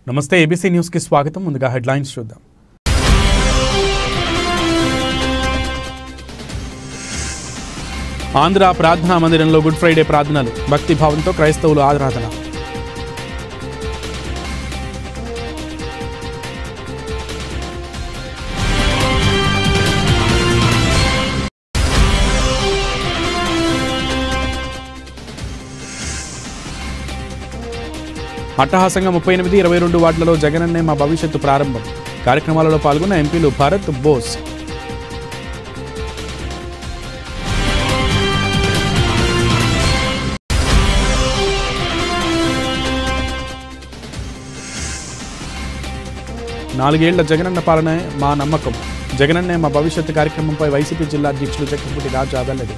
నమస్తే ఏబీసీ న్యూస్కి స్వాగతం ముందుగా హెడ్లైన్స్ చూద్దాం ఆంధ్ర ప్రార్థనా మందిరంలో గుడ్ ఫ్రైడే ప్రార్థనలు భక్తి భావంతో క్రైస్తవులు ఆరాధన అట్టహాసంగా ముప్పై ఎనిమిది ఇరవై రెండు వార్డులలో జగనన్నే మా భవిష్యత్తు ప్రారంభం కార్యక్రమాలలో పాల్గొన్న ఎంపీలు భరత్ బోస్ నాలుగేళ్ల జగనన్న పాలనే మా నమ్మకం జగనన్నే మా భవిష్యత్తు కార్యక్రమంపై వైసీపీ జిల్లా అధ్యక్షులు చక్రపూటి రాజా వెల్లడి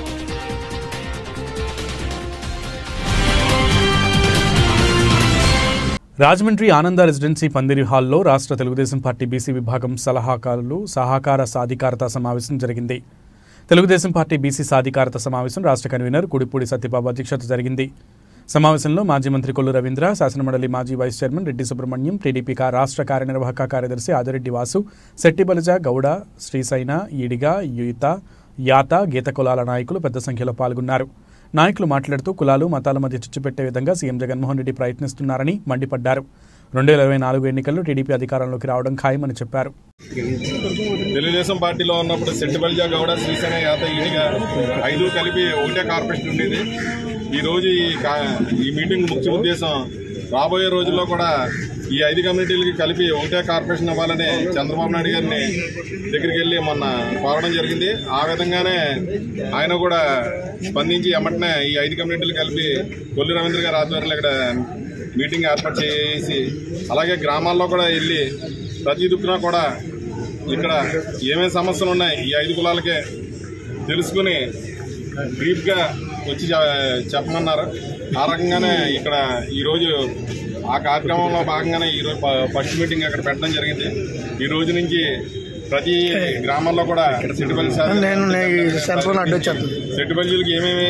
రాజమండ్రి ఆనంద రెసిడెన్సీ పందిరి హాల్లో రాష్ట్ర తెలుగుదేశం పార్టీ బీసీ విభాగం సలహాకారులు సహకార సాధికారత సమావేశం జరిగింది తెలుగుదేశం పార్టీ బీసీ సాధికారత సమావేశం రాష్ట్ర కన్వీనర్ కుడిపూడి సత్యబాబు అధ్యక్షత జరిగింది సమావేశంలో మాజీ మంత్రి కొల్లు రవీంద్ర శాసనమండలి మాజీ vice chairman Reddy Subrahmanyam TDP కా రాష్ట్ర కార్యనిర్వాహక కార్యదర్శి ఆదిరెడ్డి వాసు శెట్టిబలజ గౌడ శ్రీసైన ఈడిగా యుత యాత గీత కులాల నాయకులు పెద్ద సంఖ్యలో పాల్గొన్నారు నాయకులు మాట్లాడుతూ కులాలు మతాల మధ్య చిచ్చు పెట్టే విధంగా సీఎం జగన్మోహన్ రెడ్డి ప్రయత్నిస్తున్నారని మండిపడ్డారు రెండు వేల ఇరవై నాలుగు ఎన్నికల్లో టీడీపీ అధికారంలోకి రావడం ఖాయమని చెప్పారు తెలుగుదేశం పార్టీలో ఉన్నప్పుడు సెట్టిబల్జా గౌడ శ్రీసేన యాత ఈడిగా ఐదు కలిపి ఒకటే కార్పొరేషన్ ఉండేది ఈ రోజు ఈ కా- ఈ మీటింగ్ ముఖ్య ఉద్దేశం రాబోయే రోజుల్లో కూడా ఈ ఐదు కమ్యూనిటీలకి కలిపి ఒకటే కార్పొరేషన్ ఇవ్వాలని చంద్రబాబు నాయుడు గారిని దగ్గరికి వెళ్ళి మొన్న కోరడం జరిగింది ఆ విధంగానే ఆయన కూడా స్పందించి ఎమ్మటనే ఈ ఐదు కమ్యూనిటీలు కలిపి కొల్లి రవీంద్ర గారి ఆధ్వర్యంలో ఇక్కడ మీటింగ్ ఏర్పాటు చేసి అలాగే గ్రామాల్లో కూడా వెళ్ళి ప్రతి దుక్కున కూడా ఇక్కడ ఏమేమి సమస్యలు ఉన్నాయి ఈ ఐదు కులాలకే తెలుసుకుని బ్రీఫ్గా వచ్చి చె- చెప్పమన్నారు ఆ రకంగానే ఇక్కడ ఈరోజు ఆ కార్యక్రమంలో భాగంగానే ఈరోజు ఫ- ఫస్ట్ మీటింగ్ అక్కడ పెట్టడం జరిగింది ఈ రోజు నుంచి ప్రతి గ్రామాల్లో కూడా సెట్టుబల్లి నేను ఈ సెల్ ఫోన్ అడ్డొచ్చాను సెట్టుబల్లికి ఏమేమి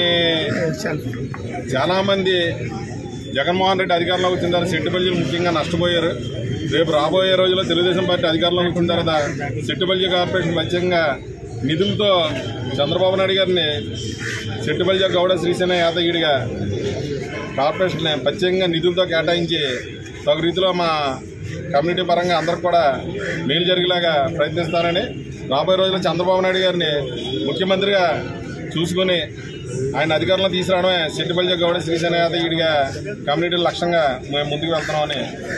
చాలా మంది జగన్మోహన్ రెడ్డి అధికారంలోకి వచ్చిన తర్వాత సెట్టుబల్జీలు ముఖ్యంగా నష్టపోయారు రేపు రాబోయే రోజుల్లో తెలుగుదేశం పార్టీ అధికారంలోకి వచ్చిన తర్వాత సెట్టుబల్జీ కార్పొరేషన్ ప్రత్యేకంగా నిధులతో చంద్రబాబు నాయుడు గారిని సెట్టుబల్జా గౌడ శ్రీసేన యాదగిరిగా కార్పొరేషన్ ప్రత్యేకంగా నిధులతో కేటాయించి తగు రీతిలో మా కమ్యూనిటీ పరంగా అందరికి కూడా మేలు జరిగేలాగా ప్రయత్నిస్తానని రాబోయే రోజుల్లో చంద్రబాబు నాయుడు గారిని ముఖ్యమంత్రిగా చూసుకొని ఆయన అధికారంలో తీసుకురావడమే సెట్టిబల్జ గౌడ శ్రీసేన యాదగిరిగా కమ్యూనిటీ లక్ష్యంగా మేము ముందుకు వెళ్తున్నామని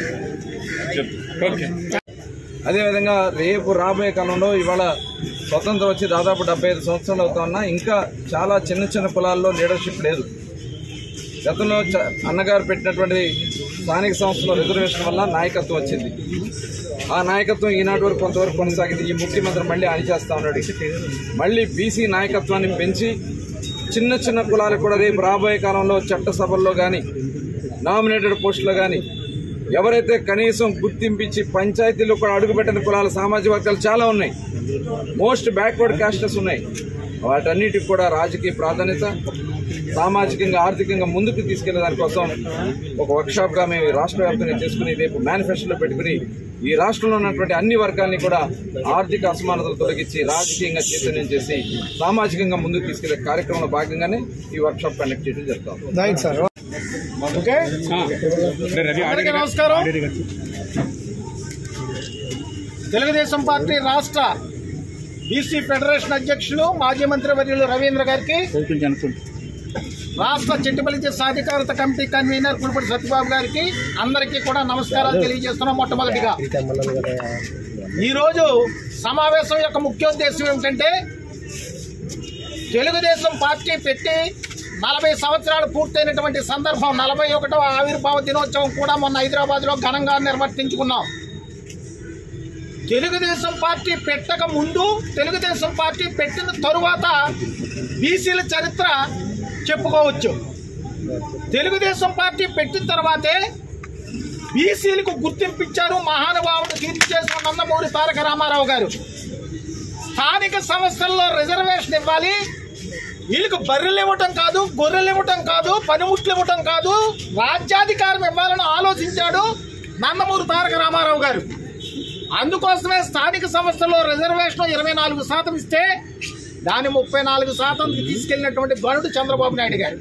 చెప్తాం అదేవిధంగా రేపు రాబోయే కాలంలో ఇవాళ స్వతంత్రం వచ్చి దాదాపు డెబ్బై ఐదు సంవత్సరాలు అవుతున్నా ఇంకా చాలా చిన్న చిన్న కులాల్లో లీడర్షిప్ లేదు గతంలో చ- అన్నగారు పెట్టినటువంటి స్థానిక సంస్థల రిజర్వేషన్ వల్ల నాయకత్వం వచ్చింది ఆ నాయకత్వం ఈనాటి వరకు కొంతవరకు కొనసాగింది ఈ ముఖ్యమంత్రి మళ్ళీ అణిచేస్తా ఉన్నాడు మళ్ళీ బీసీ నాయకత్వాన్ని పెంచి చిన్న చిన్న కులాలకు కూడా రేపు రాబోయే కాలంలో చట్టసభల్లో కానీ నామినేటెడ్ పోస్టులో కానీ ఎవరైతే కనీసం గుర్తింపించి పంచాయతీలో కూడా అడుగుపెట్టని కులాల సామాజిక వర్గాలు చాలా ఉన్నాయి మోస్ట్ బ్యాక్వర్డ్ కాస్టెస్ ఉన్నాయి వాటన్నిటికి కూడా రాజకీయ ప్రాధాన్యత సామాజికంగా ఆర్థికంగా ముందుకు తీసుకెళ్లే దానికోసం ఒక వర్క్షాప్ గా మేము ఈ రాష్ట్ర వ్యాప్తంగా చేసుకుని రేపు మేనిఫెస్టోలో పెట్టుకుని ఈ రాష్ట్రంలో ఉన్నటువంటి అన్ని వర్గాల్ని కూడా ఆర్థిక అసమానతలు తొలగించి రాజకీయంగా చైతన్యం చేసి సామాజికంగా ముందుకు తీసుకెళ్లే కార్యక్రమంలో భాగంగానే ఈ వర్క్షాప్ కండక్ట్ చేయడం జరుగుతాం రైట్ సార్ ఓకే అందరికీ నమస్కారం తెలుగుదేశం పార్టీ రాష్ట్ర బీసీ ఫెడరేషన్ అధ్యక్షులు మాజీ మంత్రి వర్యులు రవీంద్ర గారికి రాష్ట్ర చెట్టుబలిత సాధికారత కమిటీ కన్వీనర్ కుడిపడి సత్యబాబు గారికి అందరికీ కూడా నమస్కారాలు తెలియజేస్తున్నాం మొట్టమొదటిగా ఈరోజు సమావేశం యొక్క ముఖ్యోద్దేశం ఏమిటంటే తెలుగుదేశం పార్టీ పెట్టి నలభై సంవత్సరాలు పూర్తయినటువంటి సందర్భం నలభై ఒకటవ ఆవిర్భావ దినోత్సవం కూడా మొన్న హైదరాబాద్లో ఘనంగా నిర్వర్తించుకున్నాం తెలుగుదేశం పార్టీ పెట్టక ముందు తెలుగుదేశం పార్టీ పెట్టిన తరువాత బీసీల చరిత్ర చెప్పుకోవచ్చు తెలుగుదేశం పార్టీ పెట్టిన తర్వాతే బీసీలకు గుర్తింపించారు మహానుభావుడు కీర్తి చేసిన నందమూరి తారక రామారావు గారు స్థానిక సంస్థల్లో రిజర్వేషన్ ఇవ్వాలి వీళ్ళకి బర్రెలు ఇవ్వటం కాదు గొర్రెలు ఇవ్వటం కాదు పనిముట్లు ఇవ్వటం కాదు రాజ్యాధికారం ఇవ్వాలని ఆలోచించాడు నందమూరి తారక రామారావు గారు అందుకోసమే స్థానిక సంస్థల్లో రిజర్వేషన్ ఇరవై నాలుగు శాతం ఇస్తే దాని ముప్పై నాలుగు శాతం తీసుకెళ్లినటువంటి గనుడు చంద్రబాబు నాయుడు గారు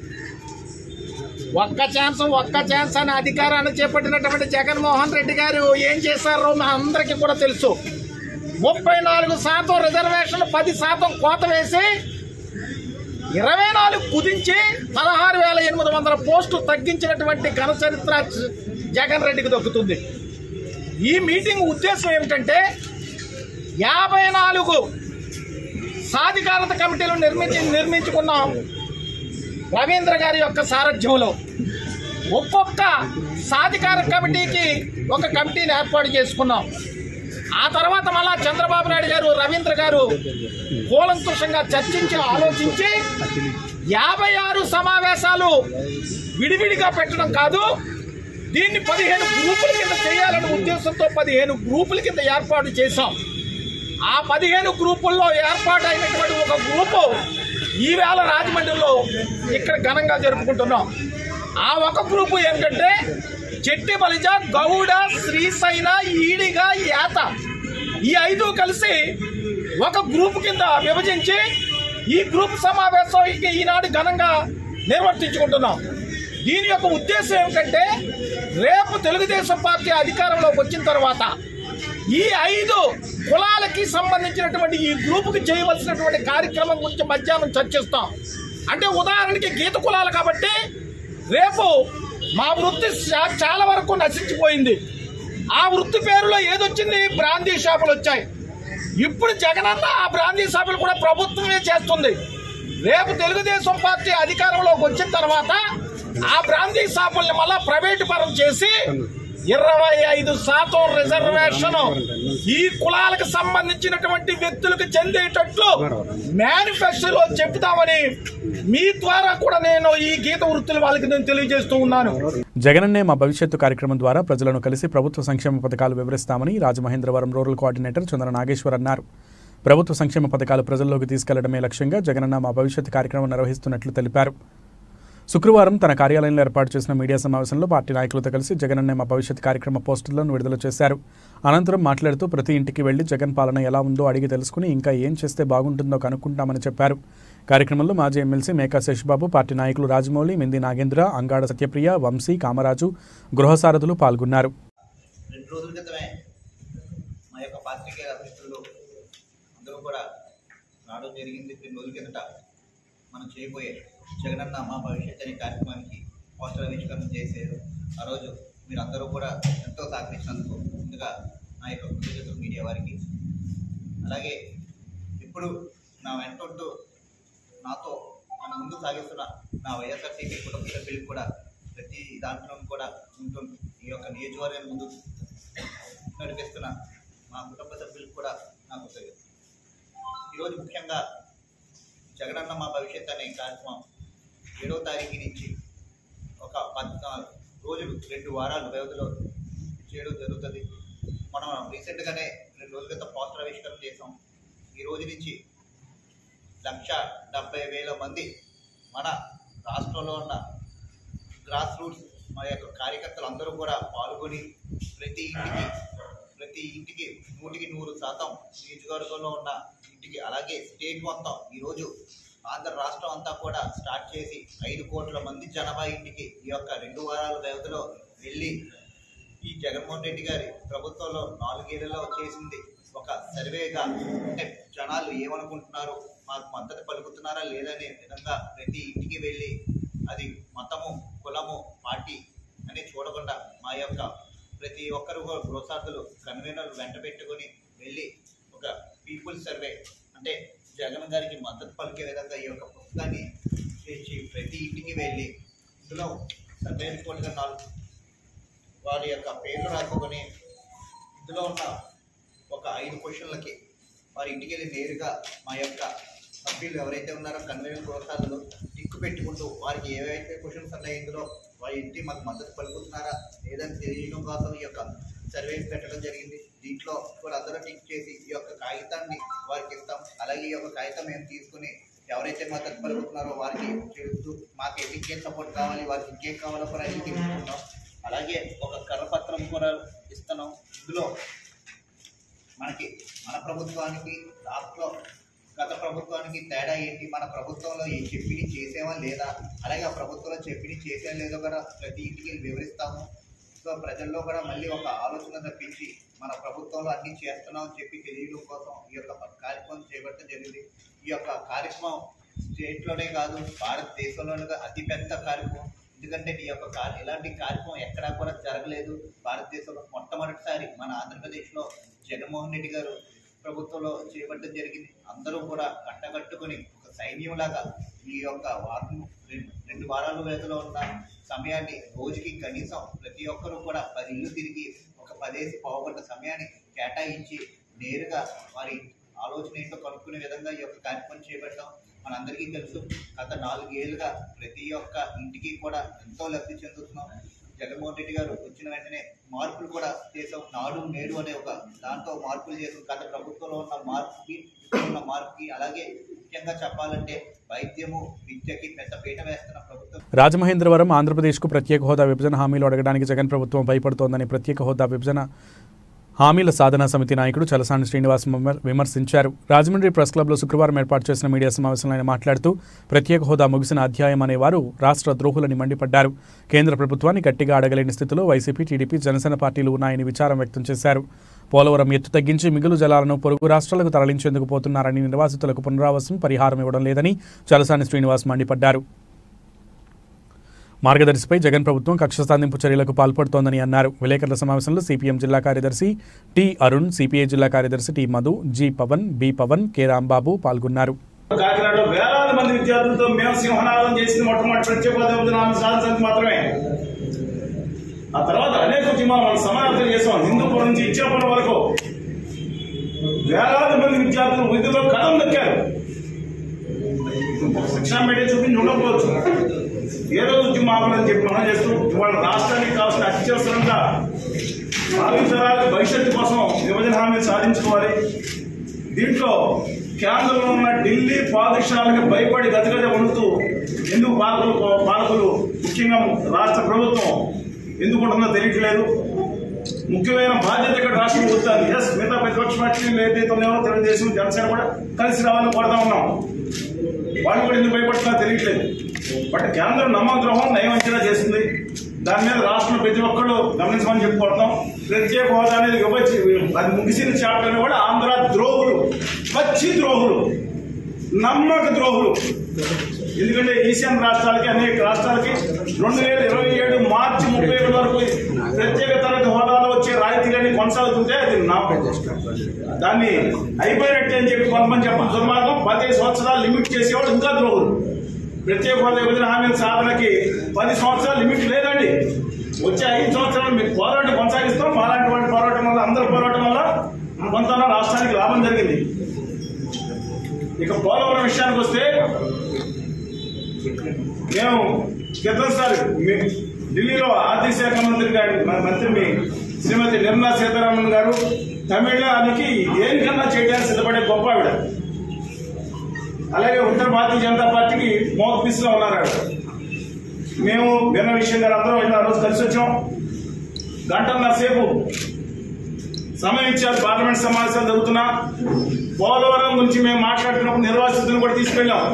ఒక్క ఛాన్స్ ఒక్క ఛాన్స్ అని అధికారాన్ని చేపట్టినటువంటి జగన్మోహన్ రెడ్డి గారు ఏం చేశారో మా అందరికీ కూడా తెలుసు ముప్పై నాలుగు శాతం రిజర్వేషన్ పది శాతం కోత వేసి ఇరవై నాలుగు కుదించి పదహారు వేల ఎనిమిది వందల పోస్టులు తగ్గించినటువంటి ఘన చరిత్ర జగన్ రెడ్డికి దక్కుతుంది ఈ మీటింగ్ ఉద్దేశం ఏమిటంటే యాభై నాలుగు సాధికారత కమిటీలు నిర్మించి నిర్మించుకున్నాం రవీంద్ర గారి యొక్క సారథ్యంలో ఒక్కొక్క సాధికార కమిటీకి ఒక కమిటీని ఏర్పాటు చేసుకున్నాం ఆ తర్వాత మళ్ళా చంద్రబాబు నాయుడు గారు రవీంద్ర గారు కూలంకుషంగా చర్చించి ఆలోచించి యాభై ఆరు సమావేశాలు విడివిడిగా పెట్టడం కాదు దీన్ని పదిహేను గ్రూపుల కింద చేయాలనే ఉద్దేశంతో పదిహేను గ్రూపుల కింద ఏర్పాటు చేశాం ఆ పదిహేను గ్రూపుల్లో ఏర్పాటు అయినటువంటి ఒక గ్రూపు ఈవేళ రాజమండ్రిలో ఇక్కడ ఘనంగా జరుపుకుంటున్నాం ఆ ఒక గ్రూపు ఏంటంటే చెట్టి బలిజ గౌడ శ్రీశైన ఈడిగా యాత ఈ ఐదు కలిసి ఒక గ్రూప్ కింద విభజించి ఈ గ్రూప్ సమావేశం ఇక ఈనాడు ఘనంగా నిర్వర్తించుకుంటున్నాం దీని యొక్క ఉద్దేశం ఏమిటంటే రేపు తెలుగుదేశం పార్టీ అధికారంలోకి వచ్చిన తర్వాత ఈ ఐదు కులాలకి సంబంధించినటువంటి ఈ గ్రూపుకి చేయవలసినటువంటి కార్యక్రమం గురించి మధ్యాహ్నం చర్చిస్తాం అంటే ఉదాహరణకి గీత కులాలు కాబట్టి రేపు మా వృత్తి చా- చాలా వరకు నశించిపోయింది ఆ వృత్తి పేరులో ఏదొచ్చింది బ్రాందీ షాపులు వచ్చాయి ఇప్పుడు జగనన్న ఆ బ్రాందీ షాపులు కూడా ప్రభుత్వమే చేస్తుంది రేపు తెలుగుదేశం పార్టీ అధికారంలోకి వచ్చిన తర్వాత ఆ బ్రాందీ షాపుల్ని మళ్ళా ప్రైవేటు పరం చేసి ఇరవై ఐదు శాతం రిజర్వేషన్ ఈ కులాలకు సంబంధించినటువంటి వ్యక్తులకు చెందేటట్లు మేనిఫెస్టోలో చెప్తామని మీ ద్వారా కూడా నేను ఈ గీత వృత్తుల వాళ్ళకి నేను తెలియజేస్తూ ఉన్నాను జగనన్నే మా భవిష్యత్తు కార్యక్రమం ద్వారా ప్రజలను కలిసి ప్రభుత్వ సంక్షేమ పథకాలు వివరిస్తామని రాజమహేంద్రవరం రూరల్ కోఆర్డినేటర్ చంద్ర నాగేశ్వర్ అన్నారు ప్రభుత్వ సంక్షేమ పథకాలు ప్రజల్లోకి తీసుకెళ్లడమే లక్ష్యంగా జగనన్న మా భవిష్యత్తు కార్యక్రమం నిర్వహిస్తున్నట్లు తెలిపారు శుక్రవారం తన కార్యాలయంలో ఏర్పాటు చేసిన మీడియా సమావేశంలో పార్టీ నాయకులతో కలిసి జగనన్నే మా భవిష్యత్ కార్యక్రమ పోస్టులను విడుదల చేశారు అనంతరం మాట్లాడుతూ ప్రతి ఇంటికి వెళ్లి జగన్ పాలన ఎలా ఉందో అడిగి తెలుసుకుని ఇంకా ఏం చేస్తే బాగుంటుందో కనుక్కుంటామని చెప్పారు కార్యక్రమంలో మాజీ ఎమ్మెల్సీ మేకా శేషబాబు పార్టీ నాయకులు రాజమౌళి మింది నాగేంద్ర అంగాడ సత్యప్రియ వంశీ కామరాజు గృహసారథులు పాల్గొన్నారు రెండు రోజుల క్రితమే మా యొక్క పాత్రికేయ అభిష్టులు అందరూ కూడా రావడం జరిగింది రెండు రోజుల కిందట మనం చేయబోయే జగనన్న మా భవిష్యత్ అనే కార్యక్రమానికి పోస్టర్ ఆవిష్కరణ చేశారు ఆ రోజు మీరు అందరూ కూడా ఎంతో సహకరించినందుకు ముందుగా నా యొక్క కృతజ్ఞతలు మీడియా వారికి అలాగే ఇప్పుడు నా వెంటుంటూ నాతో మన ముందు సాగిస్తున్న నా వైఎస్ఆర్సీపీ కుటుంబ సభ్యులకు కూడా ప్రతి దాంట్లో కూడా ఉంటూ ఈ యొక్క నియోజకవర్గాన్ని ముందు నడిపిస్తున్న మా కుటుంబ సభ్యులకు కూడా నాకు తెలియదు ఈరోజు ముఖ్యంగా జగనన్న మా భవిష్యత్ అనే కార్యక్రమం ఏడవ తారీఖు నుంచి ఒక పద్నాలుగు రోజులు రెండు వారాల వ్యవధిలో చేయడం జరుగుతుంది మనం రీసెంట్గానే రెండు రోజుల క్రితం పోస్టర్ ఆవిష్కరణ చేసాం ఈ రోజు నుంచి లక్ష డెబ్బై వేల మంది మన రాష్ట్రంలో ఉన్న గ్రాస్ రూట్స్ మా యొక్క కార్యకర్తలు అందరూ కూడా పాల్గొని ప్రతి ఇంటికి ప్రతి ఇంటికి నూటికి నూరు శాతం నియోజకవర్గంలో ఉన్న ఇంటికి అలాగే స్టేట్ మొత్తం ఈరోజు ఆంధ్ర రాష్ట్రం అంతా కూడా స్టార్ట్ చేసి ఐదు కోట్ల మంది జనాభా ఇంటికి ఈ యొక్క రెండు వారాల వ్యవధిలో వెళ్ళి ఈ జగన్మోహన్ రెడ్డి గారి ప్రభుత్వంలో నాలుగేళ్లలో చేసింది ఒక సర్వేగా అంటే జనాలు ఏమనుకుంటున్నారు మాకు మద్దతు పలుకుతున్నారా లేదనే విధంగా ప్రతి ఇంటికి వెళ్ళి అది మతము కులము పార్టీ అని చూడకుండా మా యొక్క ప్రతి ఒక్కరు కూడా గృహసార్థులు కన్వీనర్లు వెంట పెట్టుకొని వెళ్ళి ఒక పీపుల్ సర్వే అంటే జగన్ గారికి మద్దతు పలికే విధంగా ఈ యొక్క పుస్తకాన్ని చేసి ప్రతి ఇంటికి వెళ్ళి ఇందులో సర్వే రిపోర్ట్గా నాలుగు వారి యొక్క పేర్లు రాసుకొని ఇందులో ఉన్న ఒక ఐదు క్వశ్చన్లకి వారి ఇంటికి వెళ్ళి నేరుగా మా యొక్క సభ్యులు ఎవరైతే ఉన్నారో కన్వీనర్ ప్రోత్సాహాలు టిక్కు పెట్టుకుంటూ వారికి ఏవైతే క్వశ్చన్స్ ఉన్నాయి ఇందులో వారి ఇంటి మాకు మద్దతు పలుకుతున్నారా లేదని తెలియడం కోసం ఈ యొక్క సర్వే పెట్టడం జరిగింది దీంట్లో కూడా అందరూ టిక్ చేసి ఈ యొక్క కాగితాన్ని వారికి ఇస్తాం అలాగే ఈ యొక్క కాగితం మేము తీసుకుని ఎవరైతే మద్దతు పలుకుతున్నారో వారికి చెబుతూ మాకు ఇంకేం సపోర్ట్ కావాలి వారికి ఇంకేం కావాలో కూడా అన్ని తీసుకుంటాం అలాగే ఒక కరపత్రం కూడా ఇస్తున్నాం ఇందులో మనకి మన ప్రభుత్వానికి రాష్ట్ర గత ప్రభుత్వానికి తేడా ఏంటి మన ప్రభుత్వంలో ఈ చెప్పిని చేసేవా లేదా అలాగే ఆ ప్రభుత్వంలో చెప్పిని చేసేవా లేదో కూడా ప్రతి ఇంటికి వివరిస్తాము సో ప్రజల్లో కూడా మళ్ళీ ఒక ఆలోచన తప్పించి మన ప్రభుత్వంలో అన్ని చేస్తున్నాం అని చెప్పి తెలియడం కోసం ఈ యొక్క కార్యక్రమం చేపట్టడం జరిగింది ఈ యొక్క కార్యక్రమం స్టేట్లోనే కాదు భారతదేశంలోనే కాదు అతిపెద్ద కార్యక్రమం ఎందుకంటే ఈ యొక్క కార్య ఇలాంటి కార్యక్రమం ఎక్కడా కూడా జరగలేదు భారతదేశంలో మొట్టమొదటిసారి మన ఆంధ్రప్రదేశ్లో జగన్మోహన్ రెడ్డి గారు ప్రభుత్వంలో చేపట్టడం జరిగింది అందరూ కూడా కట్టకట్టుకుని ఒక సైన్యంలాగా ఈ యొక్క వారం రెండు రెండు వారాల వ్యవధిలో ఉన్న సమయాన్ని రోజుకి కనీసం ప్రతి ఒక్కరూ కూడా పది ఇల్లు తిరిగి ఒక పదేసి పావుగంట సమయాన్ని కేటాయించి నేరుగా వారి ఆలోచన ఏంటో కనుక్కునే విధంగా ఈ యొక్క కార్యక్రమం చేపట్టాం మనందరికీ తెలుసు గత నాలుగేళ్లుగా ప్రతి ఒక్క ఇంటికి కూడా ఎంతో లబ్ధి చెందుతున్నాం జగన్మోహన్ రెడ్డి గారు వచ్చిన వెంటనే మార్పులు కూడా చేసాం నాడు నేడు అనే ఒక దాంతో మార్పులు చేసాం గత ప్రభుత్వంలో ఉన్న మార్పుకి ఇప్పుడు ఉన్న మార్పుకి అలాగే ముఖ్యంగా చెప్పాలంటే వైద్యము విద్యకి పెద్ద పీట వేస్తున్న ప్రభుత్వం రాజమహేంద్రవరం ఆంధ్రప్రదేశ్కు ప్రత్యేక హోదా విభజన హామీలు అడగడానికి జగన్ ప్రభుత్వం భయపడుతోందని ప్రత్యేక హోదా విభజన హామీల సాధనా సమితి నాయకుడు చలసాని శ్రీనివాస్ విమర్- విమర్శించారు రాజమండ్రి ప్రెస్ క్లబ్లో శుక్రవారం ఏర్పాటు చేసిన మీడియా సమావేశంలో ఆయన మాట్లాడుతూ ప్రత్యేక హోదా ముగిసిన అధ్యాయం అనేవారు రాష్ట్ర ద్రోహులని మండిపడ్డారు కేంద్ర ప్రభుత్వాన్ని గట్టిగా అడగలేని స్థితిలో వైసీపీ టీడీపీ జనసేన పార్టీలు ఉన్నాయని విచారం వ్యక్తం చేశారు పోలవరం ఎత్తు తగ్గించి మిగులు జలాలను పొరుగు రాష్ట్రాలకు తరలించేందుకు పోతున్నారని నిర్వాసితులకు పునరావాసం పరిహారం ఇవ్వడం లేదని చలసాని శ్రీనివాస్ మండిపడ్డారు మార్గదర్శిపై జగన్ ప్రభుత్వం కక్ష సాధింపు చర్యలకు పాల్పడుతోందని అన్నారు విలేకరుల సమావేశంలో సిపిఎం జిల్లా కార్యదర్శి టి అరుణ్ సిపిఐ జిల్లా కార్యదర్శి T Madhu G Pawan B Pawan K Rambabu పాల్గొన్నారు కాకినాడలో వేలాది మంది విద్యార్థులతో మేము సింహనాదం చేసిన మొట్టమొదటి ప్రత్యేక పదవి ఆమె సాధించడానికి మాత్రమే ఆ తర్వాత అనేక ఉద్యమాలు మనం సమానార్థం చేసాం హిందూపురం నుంచి ఇచ్చాపురం వరకు వేలాది మంది విద్యార్థులు విద్యలో కథం దక్కారు శిక్షణ మీడియా చూపించి ఉండకపోవచ్చు ఏ రోజు ఉద్యమాలు అని చెప్పి మనం చేస్తూ ఇవాళ రాష్ట్రానికి కావాల్సిన అత్యవసరంగా భావితరాల భవిష్యత్తు కోసం విభజన హామీలు సాధించుకోవాలి దీంట్లో కేంద్రంలో ఉన్న ఢిల్లీ పాదశాలకు భయపడి గతగజ వణుకుతూ ఎందుకు పాలకులు పాలకులు ముఖ్యంగా రాష్ట్ర ప్రభుత్వం ఎందుకు ఉంటుందో తెలియట్లేదు ముఖ్యమైన బాధ్యత ఇక్కడ రాష్ట్ర ప్రభుత్వాన్ని ఎస్ మిగతా ప్రతిపక్ష పార్టీలు ఏదైతే ఉన్నాయో తెలుగుదేశం జనసేన కూడా కలిసి రావాలని కోరుతా ఉన్నాం వాళ్ళు కూడా ఎందుకు భయపడుతున్నా తెలియట్లేదు బట్ కేంద్రం నమ్మద్రోహం నయం అంచనా చేసింది దాని మీద రాష్ట్రంలో ప్రతి ఒక్కళ్ళు గమనించమని చెప్పుకుంటున్నాం ప్రత్యేక హోదా అనేది ఇవ్వచ్చు అది ముగిసిన చాప్టర్ కూడా ఆంధ్ర ద్రోహులు పచ్చి ద్రోహులు నమ్మక ద్రోహులు ఎందుకంటే ఈశాన్య రాష్ట్రాలకి అనేక రాష్ట్రాలకి రెండు వేల ఇరవై ఏడు మార్చి ముప్పై ఏడు వరకు ప్రత్యేక తరగతి హోదాలో వచ్చే రాయితీలన్నీ కొనసాగుతుంటే అది నా దాన్ని అయిపోయినట్టే అని చెప్పి కొంతమంది చెప్పడం దుర్మార్గం పదిహేను సంవత్సరాలు లిమిట్ చేసేవాడు ఇంకా ద్రోహులు ప్రత్యేక హోదా విభజన హామీల సాధనకి పది సంవత్సరాలు లిమిట్ లేదండి వచ్చే ఐదు సంవత్సరాలు మీకు పోరాటం కొనసాగిస్తాం అలాంటి వాటి పోరాటం వల్ల అందరి పోరాటం వల్ల కొంత రాష్ట్రానికి లాభం జరిగింది ఇక పోలవరం విషయానికి వస్తే మేము క్రితంసారి మీ- ఢిల్లీలో ఆర్థిక శాఖ మంత్రి గారు మన మంత్రి మీ శ్రీమతి నిర్మలా సీతారామన్ గారు తమిళనాడుకి దేనికన్నా చేయడానికి సిద్ధపడే గొప్ప ఆవిడ అలాగే ఉత్తర భారతీయ జనతా పార్టీకి మౌత్ పీస్ లో ఉన్నారు ఆవిడ మేము భిన్న విషయం గారు అందరం వెళ్ళి ఆ రోజు కలిసి వచ్చాం గంటన్నర సేపు సమయం ఇచ్చారు పార్లమెంట్ సమావేశాలు జరుగుతున్నా పోలవరం గురించి మేము మాట్లాడుతున్నప్పుడు నిర్వాసితులను కూడా తీసుకెళ్ళాం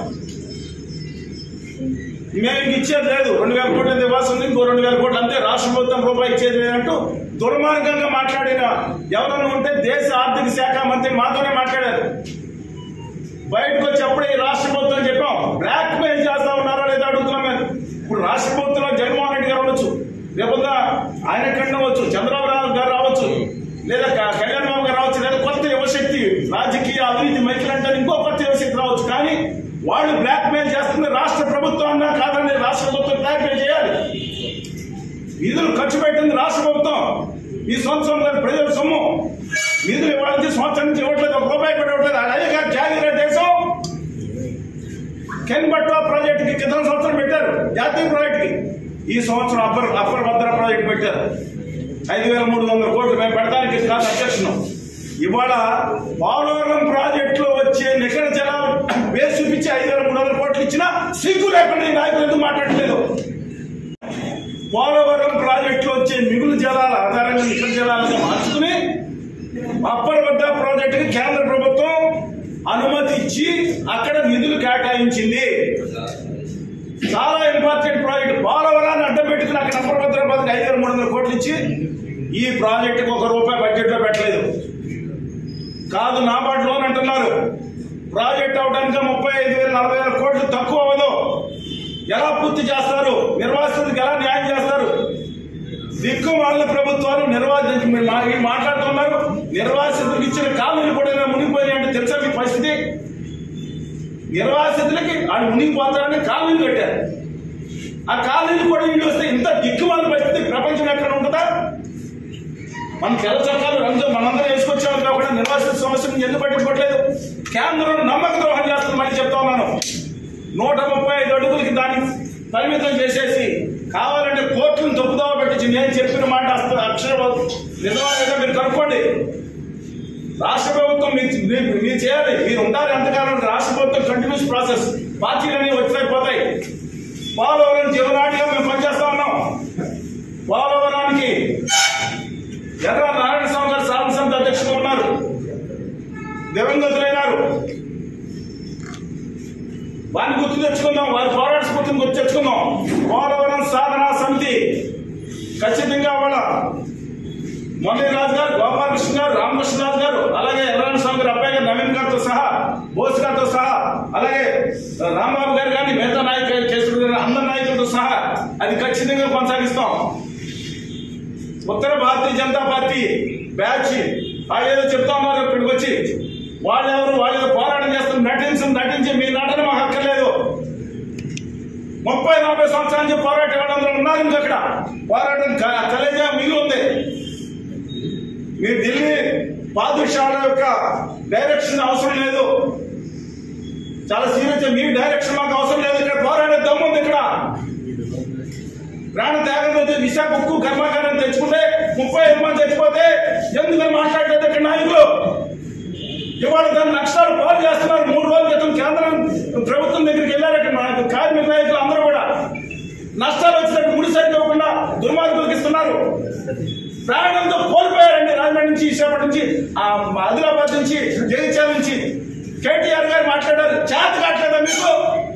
మేము ఇంక ఇచ్చేది లేదు రెండు వేల కోట్ల నివాసం ఉంది ఇంకో రెండు వేల కోట్లు అంతే రాష్ట్ర ప్రభుత్వం రూపాయి ఇచ్చేది లేదంటూ దుర్మార్గంగా మాట్లాడిన ఎవరన్నా ఉంటే దేశ ఆర్థిక శాఖ మంత్రి మాతోనే మాట్లాడారు బయటకు వచ్చి అప్పుడే ఈ రాష్ట్ర ప్రభుత్వం చెప్పాం బ్లాక్ మెయిల్ చేస్తా ఉన్నారో లేదా అడుగుతున్నాం మేము ఇప్పుడు రాష్ట్ర ప్రభుత్వంలో జగన్మోహన్ రెడ్డి గారు ఉండొచ్చు లేకపోతే ఆయన ఎక్కడ అవ్వచ్చు చంద్రబాబు నాయుడు గారు రావచ్చు లేదా క- కళ్యాణ్ బాబు గారు రావచ్చు లేదా కొత్త యువశక్తి రాజకీయ అవినీతి మైకులు అంటే ఇంకో కొత్త యువశక్తి రావచ్చు కానీ వాళ్ళు బ్లాక్ మెయిల్ చేస్తుంది రాష్ట్ర ప్రభుత్వం అన్నా కాదని రాష్ట్ర ప్రభుత్వం బ్లాక్ మెయిల్ చేయాలి నిధులు ఖర్చు పెట్టింది రాష్ట్ర ప్రభుత్వం ఈ సంవత్సరం గారి ప్రజల సొమ్ము నిధులు ఇవ్వాలని సంవత్సరం నుంచి ఇవ్వట్లేదు ఒక రూపాయి కూడా ఇవ్వట్లేదు అదే కాదు జాగిర దేశం కెన్బట్వా ప్రాజెక్ట్ కి క్రితం సంవత్సరం పెట్టారు జాతీయ ప్రాజెక్ట్ కి ఈ సంవత్సరం అప్పర్ అప్పర్ భద్ర ప్రాజెక్ట్ పెట్టారు ఐదు వేల మూడు వందల కోట్లు మేము పెడతానికి కాదు అధ్యక్షును ఇవాళ పోలవరం ప్రాజెక్టులో వచ్చే నికర జలాలు వేసి చూపించి ఐదు వేల మూడు వందల కోట్లు ఇచ్చినా సిగ్గు లేకుండా ఈ నాయకులు ఎందుకు మాట్లాడలేదు పోలవరం ప్రాజెక్టులో వచ్చే మిగులు జలాల ఆధారంగా నికర జలాలుగా మార్చుకుని అప్పటి వద్ద ప్రాజెక్టుకి కేంద్ర ప్రభుత్వం అనుమతి ఇచ్చి అక్కడ నిధులు కేటాయించింది చాలా ఇంపార్టెంట్ ప్రాజెక్ట్ పోలవరాన్ని అడ్డం పెట్టుకుని అక్కడ అప్పటిభద్రాబాద్కి ఐదు వేల మూడు వందల కోట్లు ఇచ్చి ఈ ప్రాజెక్టుకి ఒక రూపాయి బడ్జెట్లో పెట్టలేదు కాదు నాబార్డు లోన్ అంటున్నారు ప్రాజెక్ట్ అవడానికి ముప్పై ఐదు వేల నలభై వేల కోట్లు తక్కువ అవ్వదు ఎలా పూర్తి చేస్తారు నిర్వాసితులకు ఎలా న్యాయం చేస్తారు దిక్కు వాళ్ళ ప్రభుత్వాలు నిర్వాసి మీరు మా- మీరు మాట్లాడుతున్నారు నిర్వాసితులకు ఇచ్చిన కాలనీలు కూడా ఇలా మునిగిపోయినాయి అంటే తెలుసా మీ పరిస్థితి నిర్వాసితులకి వాళ్ళు మునిగిపోతారని కాలనీలు కట్టారు ఆ కాలనీలు కూడా వీళ్ళు వస్తే ఇంత దిక్కుమాల పరిస్థితి ప్రపంచం ఎక్కడ ఉంటుందా మన తెల్ల చట్టాలు రంజు మనందరం వేసుకొచ్చాము కాకుండా నిర్వాసిత సమస్యను ఎందుకు పట్టించుకోవట్లేదు కేంద్రం నమ్మక ద్రోహం చేస్తుంది మళ్ళీ చెప్తా ఉన్నాను నూట ముప్పై ఐదు అడుగులకి దాన్ని పరిమితం చేసేసి కావాలంటే కోర్టులను తప్పుదోవ పెట్టించి నేను చెప్పిన మాట అస్త అక్షర నిజమా లేదా మీరు కనుక్కోండి రాష్ట్ర ప్రభుత్వం మీరు మీరు- మీరు చేయాలి మీరు ఉండాలి అంతకాలం రాష్ట్ర ప్రభుత్వం కంటిన్యూస్ ప్రాసెస్ పార్టీలన్నీ వచ్చిపోతాయి పోలవరం జీవనాటిగా మేము పనిచేస్తా ఉన్నాం పోలవరానికి ఎర్ర నారాయణ స్వామి గారు సాధన సమితి అధ్యక్షుడు ఉన్నారు దివంగతులైనారు వారిని గుర్తు తెచ్చుకుందాం వారి పోరాట స్ఫూర్తిని గుర్తు తెచ్చుకుందాం పోలవరం సాధనా సమితి ఖచ్చితంగా వాళ్ళ మురళీరాజు గారు గోపాలకృష్ణ గారు రామకృష్ణరాజు గారు అలాగే ఎర్రాణ స్వామి గారు అబ్బాయి గారు నవీన్ గారితో సహా బోస్ గారితో సహా అలాగే రాంబాబు గారు కానీ మిగతా నాయకులు కేసుడు గారు అందరి నాయకులతో సహా అది ఖచ్చితంగా కొనసాగిస్తాం ఉత్తర భారతీయ జనతా పార్టీ బ్యాచ్ వాళ్ళు ఏదో చెప్తా ఉన్నారు ఇక్కడికి వచ్చి వాళ్ళు ఎవరు వాళ్ళు ఏదో పోరాటం చేస్తున్నారు నటించి నటించి మీ నటన మాకు అక్కర్లేదు ముప్పై నలభై సంవత్సరాల నుంచి పోరాటం వాళ్ళందరూ ఉన్నారు ఇంకా అక్కడ పోరాటం క- కలేజా మిగిలి ఉంది మీరు ఢిల్లీ పాదశాల యొక్క డైరెక్షన్ అవసరం లేదు చాలా సీరియస్ మీ డైరెక్షన్ మాకు అవసరం లేదు ఇక్కడ పోరాడే దమ్ముంది ఇక్కడ ప్రాణ త్యాగం అయితే విశాఖ ఉక్కు కర్మాగారం తెచ్చుకుంటే ముప్పై ఐదు మంది చచ్చిపోతే ఎందుకని మాట్లాడలేదు ఇక్కడ నాయకులు ఇవాళ దాని లక్షణాలు పాలు చేస్తున్నారు మూడు రోజుల క్రితం కేంద్రం ప్రభుత్వం దగ్గరికి వెళ్ళారట మా కార్మిక నాయకులు అందరూ కూడా నష్టాలు వచ్చినట్టు ముడి సరిగ్గా ఇవ్వకుండా దుర్మార్గులకు ఇస్తున్నారు ప్రాణంతో కోల్పోయారండి రాజమండ్రి నుంచి విశాఖపట్నం నుంచి ఆ ఆదిలాబాద్ నుంచి జగిత్యాల నుంచి కేటీఆర్ గారు మాట్లాడారు చేత కావట్లేదా మీకు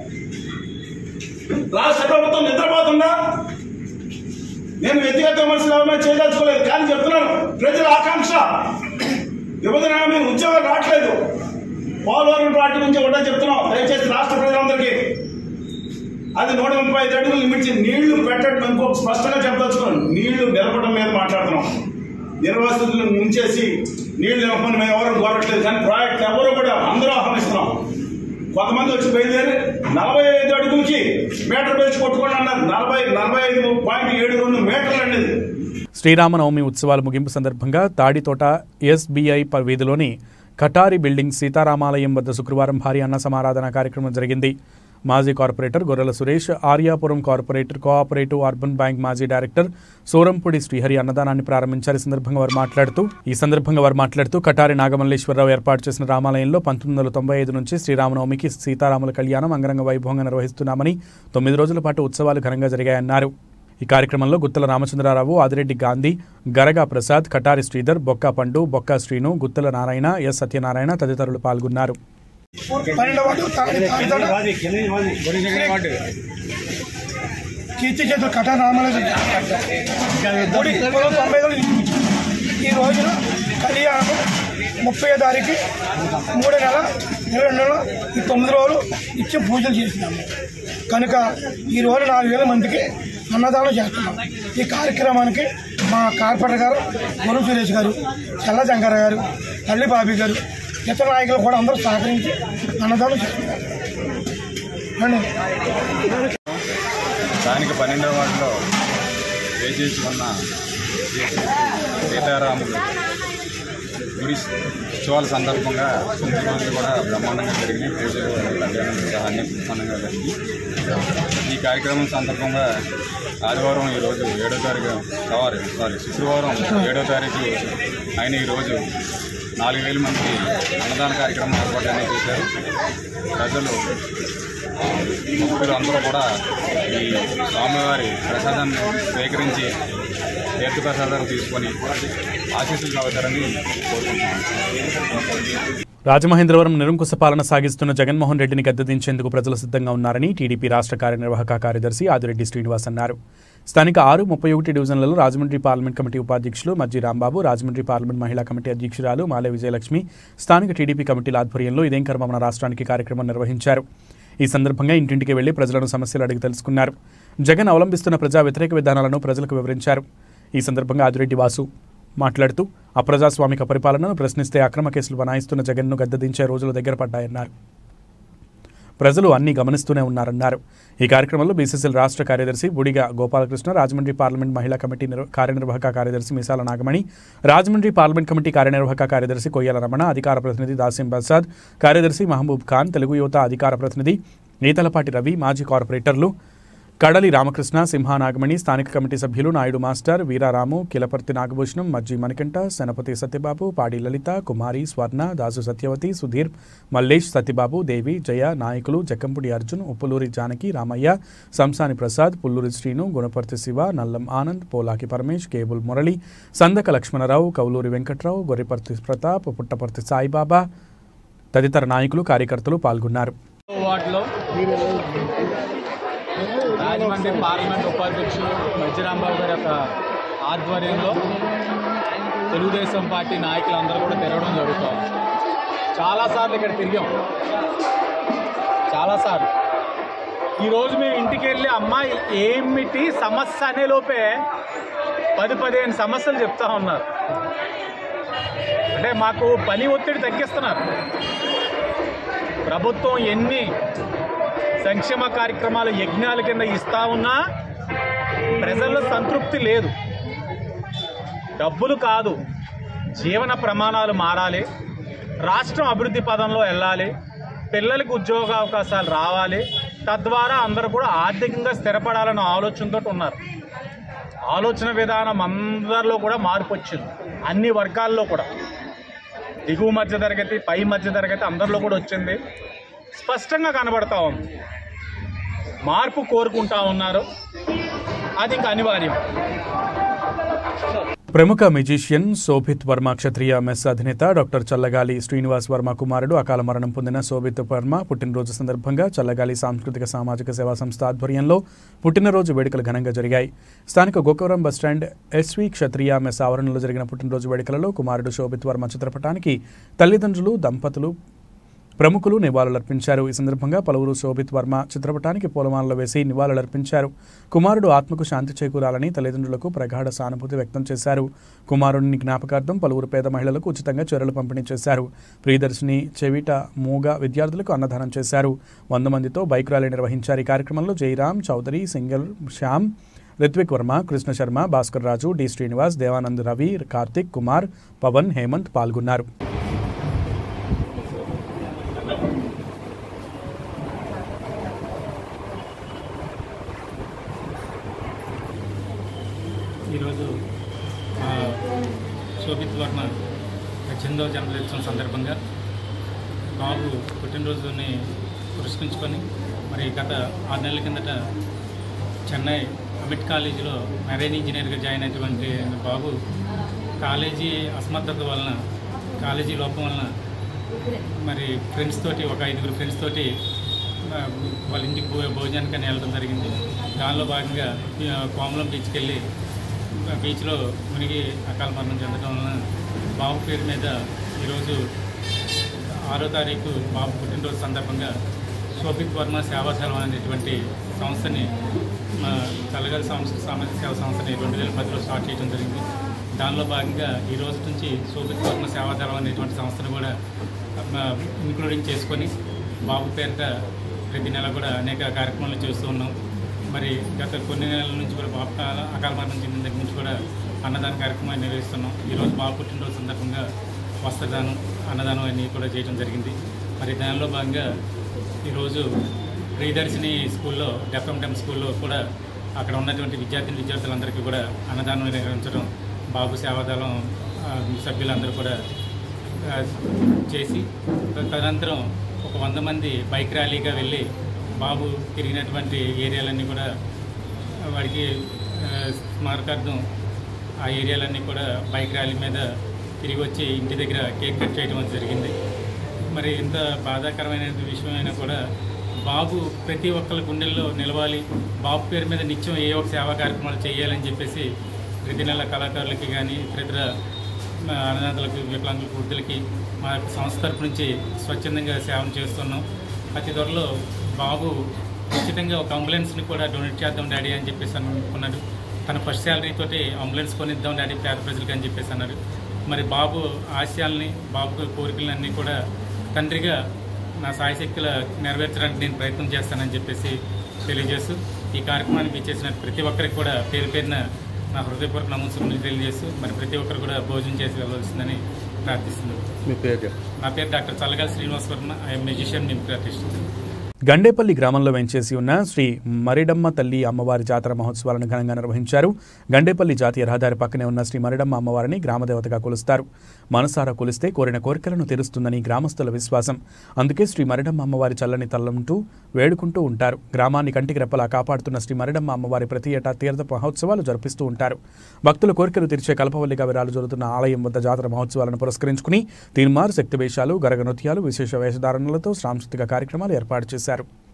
రాష్ట్ర ప్రభుత్వం నిద్రపోతుందా నేను వ్యక్తిగత విమర్శలు ఏమైనా చేయదలుచుకోలేదు కానీ చెప్తున్నాను ప్రజల ఆకాంక్ష విభజన హామీ ఉద్యోగాలు రావట్లేదు పోలవరం పార్టీ నుంచి ఒకటే చెప్తున్నాం దయచేసి రాష్ట్ర ప్రజలందరికీ అది నూట ముప్పై ఐదు అడుగులు లిమిట్ చేసి నీళ్లు పెట్టడం ఇంకొక స్పష్టంగా చెప్పదలుచుకోండి నీళ్లు నిలపడం మీద మాట్లాడుతున్నాం నిర్వాసితులను ముంచేసి నీళ్లు నిలపని మేము ఎవరు కోరట్లేదు కానీ ప్రాజెక్ట్ ఎవరు కూడా అందరూ ఆహ్వానిస్తున్నాం కొంతమంది వచ్చి బయలుదేరి నలభై ఐదు అడుగులకి మీటర్ బెల్చి కొట్టుకోండి అన్నారు నలభై నలభై ఐదు పాయింట్ ఏడు రెండు మీటర్లు అండి ఇది. శ్రీరామనవమి ఉత్సవాల ముగింపు సందర్భంగా తాడితోట ఎస్బీఐ ప- వీధిలోని కటారి బిల్డింగ్ సీతారామాలయం వద్ద శుక్రవారం భారీ అన్న సమారాధన కార్యక్రమం జరిగింది మాజీ corporator Gorrela Suresh Aryapuram corporator cooperative urban bank మాజీ డైరెక్టర్ సోరంపూడి శ్రీహరి అన్నదానాన్ని ప్రారంభించారు ఈ సందర్భంగా వారు మాట్లాడుతూ ఈ సందర్భంగా వారు మాట్లాడుతూ కటారి నాగమల్లేశ్వరరావు ఏర్పాటు చేసిన రామాలయంలో పంతొమ్మిది వందల తొంభై ఐదు నుంచి శ్రీరామనవమికి సీతారాముల కళ్యాణం అంగరంగ వైభవంగా నిర్వహిస్తున్నామని తొమ్మిది రోజుల పాటు ఉత్సవాలు ఘనంగా జరిగాయన్నారు ఈ కార్యక్రమంలో గుత్తల రామచంద్రారావు ఆదిరెడ్డి గాంధీ గరగా ప్రసాద్ కటారి శ్రీధర్ బొక్కా పండు బొక్కా శ్రీను గుత్తల నారాయణ ఎస్ సత్యనారాయణ తదితరులు పాల్గొన్నారు పన్నెండవ వార్డు తాడి- తాడితోట కీర్తి చేతులు కథ రామాలయ గుడి పొలం తొంభై ఐదులో నిర్మించారు. ఈ రోజున కళ్యాణం ముప్పై తారీఖు మూడో నెల ఇరవై రెండు నెల ఈ తొమ్మిది రోజులు ఇచ్చి పూజలు చేసినాము కనుక ఈ రోజు నాలుగు వేల మందికి అన్నదానం చేస్తున్నాం ఈ కార్యక్రమానికి మా కార్పొరేటర్ గారు గురు సురేష్ గారు చల్ల శంకర గారు తల్లి బాబీ గారు ఇతర నాయకులు కూడా అందరూ సహకరించి అన్నదానం చేస్తున్నారు రండి. స్థానిక పన్నెండవ వార్డులో వేచేసి ఉన్న శ్రీ సీతారాములు గుడి ఉత్సవాల సందర్భంగా తొమ్మిది రోజులు కూడా బ్రహ్మాండంగా జరిగినాయి పూజలు కళ్యాణం సహా అన్ని బ్రహ్మాండంగా జరిగింది ఈ కార్యక్రమం సందర్భంగా ఆదివారం ఈరోజు ఏడో తారీఖు సారీ సారీ శుక్రవారం ఏడో తారీఖు అయిన ఈరోజు నాలుగు వేల మందికి అన్నదాన కార్యక్రమం ఏర్పాటు అనేది చేశారు ప్రజలు భక్తులు అందరూ కూడా ఈ స్వామివారి ప్రసాదాన్ని స్వీకరించి తీర్థ ప్రసాదాలు తీసుకొని ఆశీస్సులు చదువుతారని కోరుకుంటున్నాను రాజమహేంద్రవరం నిరంకుశ పాలన సాగిస్తున్న జగన్మోహన్ రెడ్డిని గద్దెదించేందుకు ప్రజలు సిద్ధంగా ఉన్నారని టీడీపీ రాష్ట్ర కార్యనిర్వాహక కార్యదర్శి ఆదిరెడ్డి శ్రీనివాస్ అన్నారు స్థానిక ఆరు ముప్పై ఒకటి డివిజన్లలో రాజమండ్రి పార్లమెంట్ కమిటీ ఉపాధ్యక్షులు మజ్జి రాంబాబు రాజమండ్రి పార్లమెంట్ మహిళా కమిటీ అధ్యక్షురాలు మాలే విజయలక్ష్మి స్థానిక టీడీపీ కమిటీల ఆధ్వర్యంలో ఇదేం కర్మ మన రాష్ట్రానికి కార్యక్రమం నిర్వహించారు ఈ సందర్భంగా ఇంటింటికి వెళ్లి ప్రజలను సమస్యలు అడిగి తెలుసుకున్నారు జగన్ అవలంబిస్తున్న ప్రజా వ్యతిరేక విధానాలను ప్రజలకు వివరించారు ఈ సందర్భంగా ఆదిరెడ్డి వాసు మాట్లాడుతూ అప్రజాస్వామిక పరిపాలనను ప్రశ్నిస్తే అక్రమ కేసులు బనాయిస్తున్న జగన్ను గద్దెదించే రోజులు దగ్గర పడ్డాయన్నారు ప్రజలు అన్ని గమనిస్తూనే ఉన్నారన్నారు ఈ కార్యక్రమంలో బీసీసీఎల్ రాష్ట్ర కార్యదర్శి బుడిగా గోపాలకృష్ణ రాజమండ్రి పార్లమెంట్ మహిళా కమిటీ నిర్వ- కార్యనిర్వాహక కార్యదర్శి మిసాల నాగమణి రాజమండ్రి పార్లమెంట్ కమిటీ కార్యనిర్వాహక కార్యదర్శి కొయ్యాల రమణ అధికార ప్రతినిధి దాసిం ప్రసాద్ కార్యదర్శి మహబూబ్ ఖాన్ తెలుగు యువత అధికార ప్రతినిధి ఈతలపాటి రవి మాజీ కార్పొరేటర్లు కడలి రామకృష్ణ సింహ నాగమణి స్థానిక కమిటీ సభ్యులు నాయుడు మాస్టర్ వీరారాము కిలపర్తి నాగభూషణం మజ్జి మణికంఠ శనపతి సత్యబాబు పాడి లలిత కుమారి స్వర్ణ దాసు సత్యవతి సుధీర్ మల్లేష్ సత్యబాబు దేవి జయ నాయకులు జక్కంపుడి అర్జున్ ఉప్పులూరి జానకి రామయ్య సంసాని ప్రసాద్ పుల్లూరి శ్రీను గుణపర్తి శివ నల్లం ఆనంద్ పోలాకి పరమేష్ కేబుల్ మురళి సందక లక్ష్మణరావు కౌలూరి వెంకట్రావు గొర్రెపర్తి ప్రతాప్ పుట్టపర్తి సాయిబాబా తదితర నాయకులు కార్యకర్తలు పాల్గొన్నారు వార్డులో రాజమండ్రి పార్లమెంట్ ఉపాధ్యక్షులు వజ్రాంబాబు గారి యొక్క ఆధ్వర్యంలో తెలుగుదేశం పార్టీ నాయకులందరూ కూడా తిరగడం జరుగుతుంది చాలాసార్లు ఇక్కడ తిరిగాం చాలాసార్లు ఈరోజు మేము ఇంటికి వెళ్ళి అమ్మాయి ఏమిటి సమస్య అనే లోపే పది పదిహేను సమస్యలు చెప్తా ఉన్నారు అంటే మాకు పని ఒత్తిడి తగ్గిస్తున్నారు ప్రభుత్వం ఎన్ని సంక్షేమ కార్యక్రమాలు యజ్ఞాల కింద ఇస్తా ఉన్నా ప్రజల్లో సంతృప్తి లేదు డబ్బులు కాదు జీవన ప్రమాణాలు మారాలి రాష్ట్రం అభివృద్ధి పదంలో వెళ్ళాలి పిల్లలకు ఉద్యోగ అవకాశాలు రావాలి తద్వారా అందరూ కూడా ఆర్థికంగా స్థిరపడాలన్న ఆలోచనతో ఉన్నారు ఆలోచన విధానం అందరిలో కూడా మార్పు వచ్చింది అన్ని వర్గాల్లో కూడా దిగువ మధ్య తరగతి పై మధ్య తరగతి అందరిలో కూడా వచ్చింది స్పష్టంగా కనబడతా ఉంది మార్పు కోరుకుంటా ఉన్నారు అది ఇంకా అనివార్యం ప్రముఖ మ్యూజిషియన్ శోభిత్ వర్మ క్షత్రియ మెస్ అధినేత డాక్టర్ చల్లగాలి శ్రీనివాస్ వర్మ కుమారుడు అకాల మరణం పొందిన శోభిత్ వర్మ పుట్టినరోజు సందర్భంగా చల్లగాలి సాంస్కృతిక సామాజిక సేవా సంస్థ ఆధ్వర్యంలో పుట్టినరోజు వేడుకలు ఘనంగా జరిగాయి స్థానిక Gokavaram bus stand S V Kshatriya mess ఆవరణలో జరిగిన పుట్టినరోజు వేడుకలలో కుమారుడు శోభిత్ వర్మ చిత్రపటానికి తల్లిదండ్రులు దంపతులు ప్రముఖులు నివాళులర్పించారు ఈ సందర్భంగా పలువురు శోభిత్ వర్మ చిత్రపటానికి పూలమాలలు వేసి నివాళులర్పించారు కుమారుడు ఆత్మకు శాంతి చేకూరాలని తల్లిదండ్రులకు ప్రగాఢ సానుభూతి వ్యక్తం చేశారు కుమారుడిని జ్ఞాపకార్థం పలువురు పేద మహిళలకు ఉచితంగా చీరలు పంపిణీ చేశారు ప్రియదర్శిని చెవిట మూగ విద్యార్థులకు అన్నదానం చేశారు వంద మందితో బైక్ ర్యాలీ నిర్వహించారు ఈ కార్యక్రమంలో జయరాం చౌదరి సింగల్ శ్యామ్ రిత్విక్ వర్మ కృష్ణ శర్మ భాస్కర్ రాజు డి శ్రీనివాస్ దేవానంద్ రవి కార్తిక్ కుమార్ పవన్ హేమంత్ పాల్గొన్నారు ఈరోజు ఆ, శోభిత్ వర్మ పద్దెనిమిదవ జన్మదినోత్సవం సందర్భంగా బాబు పుట్టినరోజుని పురస్కరించుకొని మరి గత ఆరు నెలల కిందట చెన్నై అమిట్ కాలేజీలో మెరైన్ ఇంజనీర్గా జాయిన్ అయినటువంటి బాబు కాలేజీ అసమర్థత వలన కాలేజీ లోపం వలన మరి ఫ్రెండ్స్ తోటి ఒక ఐదుగురు ఫ్రెండ్స్ తోటి ఆ, వాళ్ళ ఇంటికి భో భోజనానికి అని వెళ్ళడం జరిగింది దానిలో భాగంగా ఆ, కోమలం బీచ్కి వెళ్ళి ఆ బీచ్లో మునిగి అకాల మరణం చెందడం వలన బాబు పేరు మీద ఈరోజు ఆరో తారీఖు బాబు పుట్టినరోజు సందర్భంగా శోభిత్ వర్మ సేవాశాలం అనేటువంటి సంస్థని మా చల్లగాలి సాంస్కృతిక సామాజిక సేవ సంస్థని రెండు వేల పదిలో స్టార్ట్ చేయడం జరిగింది దానిలో భాగంగా ఈ రోజు నుంచి శోభిత్ వర్మ సేవాశాలం అనేటువంటి సంస్థను కూడా ఇంక్లూడింగ్ చేసుకొని బాబు పేరిట ప్రతి నెల కూడా అనేక కార్యక్రమాలు చేస్తూ ఉన్నాం మరి గత కొన్ని నెలల నుంచి కూడా బాబు కాల- అకాల మరణం చెందిన దగ్గర నుంచి కూడా అన్నదాన కార్యక్రమాన్ని నిర్వహిస్తున్నాం ఈరోజు బాబు పుట్టినరోజు సందర్భంగా వస్త్రదానం అన్నదానం అన్నీ కూడా చేయడం జరిగింది మరి దానిలో భాగంగా ఈరోజు ప్రియదర్శిని స్కూల్లో డెఫ్ఎంటెమ్ స్కూల్లో కూడా అక్కడ ఉన్నటువంటి విద్యార్థిని విద్యార్థులందరికీ కూడా అన్నదానం నిర్వహించడం బాబు సేవాదళం ఆ, సభ్యులందరూ కూడా ఆ, చేసి తదనంతరం ఒక వంద మంది బైక్ ర్యాలీగా వెళ్ళి బాబు తిరిగినటువంటి ఏరియాలన్నీ కూడా వాడికి ఆ, స్మారకార్థం ఆ ఏరియాలన్నీ కూడా బైక్ ర్యాలీ మీద తిరిగి వచ్చి ఇంటి దగ్గర కేక్ కట్ చేయడం అనేది జరిగింది మరి ఇంత బాధాకరమైన విషయం అయినా కూడా బాబు ప్రతి ఒక్కరి గుండెల్లో నిలవాలి బాబు పేరు మీద నిత్యం ఏ ఒక సేవా కార్యక్రమాలు చేయాలని చెప్పేసి ప్రతి నెల కళాకారులకి కానీ ఇతర మా అనాథలకు వికలాంగులకు వృద్ధులకి మా యొక్క సంస్థ తరపు నుంచి స్వచ్ఛందంగా సేవలు చేస్తున్నాం అతి త్వరలో బాబు ఉచితంగా ఒక అంబులెన్స్ని కూడా డొనేట్ చేద్దాం డాడీ అని చెప్పేసి అనుకున్నాడు తన ఫస్ట్ శాలరీ తోటి అంబులెన్స్ కొనిద్దాం డాడీ పేద ప్రజలకి అని చెప్పేసి అన్నాడు మరి బాబు ఆశయాల్ని బాబు కోరికలన్నీ కూడా తండ్రిగా నా సాయశక్తుల నెరవేర్చడానికి నేను ప్రయత్నం చేస్తానని చెప్పేసి తెలియజేస్తూ ఈ కార్యక్రమానికి ఇచ్చేసిన ప్రతి ఒక్కరికి కూడా పేరు పేరున నా హృదయపూర్వక నమస్కారం తెలియజేస్తూ మరి ప్రతి ఒక్కరు కూడా భోజనం చేసి వెళ్ళవలసిందని ప్రార్థిస్తున్నాను మీ పేరు నా పేరు doctor Challagali Srinivas Varma I'm magician mimicry artist Gandepalli గ్రామంలో వెంచేసి ఉన్న శ్రీ మరిడమ్మ తల్లి అమ్మవారి జాతర మహోత్సవాలను ఘనంగా నిర్వహించారు గండేపల్లి జాతీయ రహదారి పక్కనే ఉన్న శ్రీ మరిడమ్మ అమ్మవారిని గ్రామదేవతగా కొలుస్తారు మనసారా కొలిస్తే కోరిన కోరికలను తీరుస్తుందని గ్రామస్తుల విశ్వాసం అందుకే శ్రీ మరిడమ్మ అమ్మవారి చల్లని తల్లంటూ వేడుకుంటూ ఉంటారు గ్రామాన్ని కంటికి రెప్పలా కాపాడుతున్న శ్రీ మరిడమ్మ అమ్మవారి ప్రతి ఏటా తీర్థ మహోత్సవాలు జరిపిస్తూ ఉంటారు భక్తుల కోరికలు తీర్చే కల్పవల్లిగా విరాలు జరుగుతున్న ఆలయం వద్ద జాతర మహోత్సవాలను పురస్కరించుకుని తీన్మార్ శక్తి వేషాలు గరగ నృత్యాలు విశేష వేషధారణలతో సాంస్కృతిక కార్యక్రమాలు ఏర్పాటు చేశారు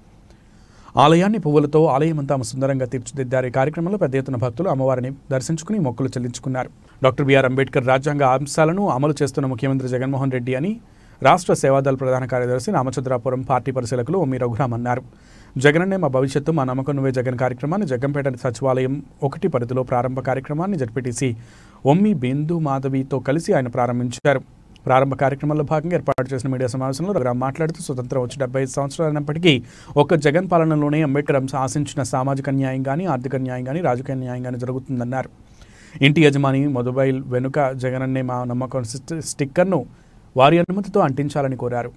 ఆలయాన్ని పువ్వులతో ఆలయమంతా సుందరంగా తీర్చిదిద్దారు ఈ కార్యక్రమంలో పెద్ద ఎత్తున భక్తులు అమ్మవారిని దర్శించుకుని మొక్కులు చెల్లించుకున్నారు డాక్టర్ బిఆర్ అంబేద్కర్ రాజ్యాంగ అంశాలను అమలు చేస్తున్న ముఖ్యమంత్రి జగన్మోహన్ రెడ్డి అని రాష్ట్ర సేవాదళ ప్రధాన కార్యదర్శి రామచంద్రాపురం పార్టీ పరిశీలకులు ఒమ్మి రఘురామ్ అన్నారు జగనన్నే మా భవిష్యత్తు మా నమ్మకం నువ్వే జగన్ కార్యక్రమాన్ని జగ్గంపేట సచివాలయం ఒకటి పరిధిలో ప్రారంభ కార్యక్రమాన్ని జడ్పీటీసీ ఒమ్మి బిందు మాధవితో కలిసి ఆయన ప్రారంభించారు ప్రారంభ కార్యక్రమంలో భాగంగా ఏర్పాటు చేసిన మీడియా సమావేశంలో రఘురామ్ మాట్లాడుతూ స్వతంత్రం వచ్చి డెబ్బై ఐదు సంవత్సరాలైనప్పటికీ ఒక్క జగన్ పాలనలోనే అంబేద్కర్ అంశ ఆశించిన సామాజిక న్యాయం కానీ ఆర్థిక న్యాయం కానీ రాజకీయ న్యాయం కానీ జరుగుతుందన్నారు ఇంటి యజమాని మొబైల్ వెనుక జగనన్నే మా నమ్మకం స్టి- స్టిక్కర్ను వారి అనుమతితో అంటించాలని కోరారు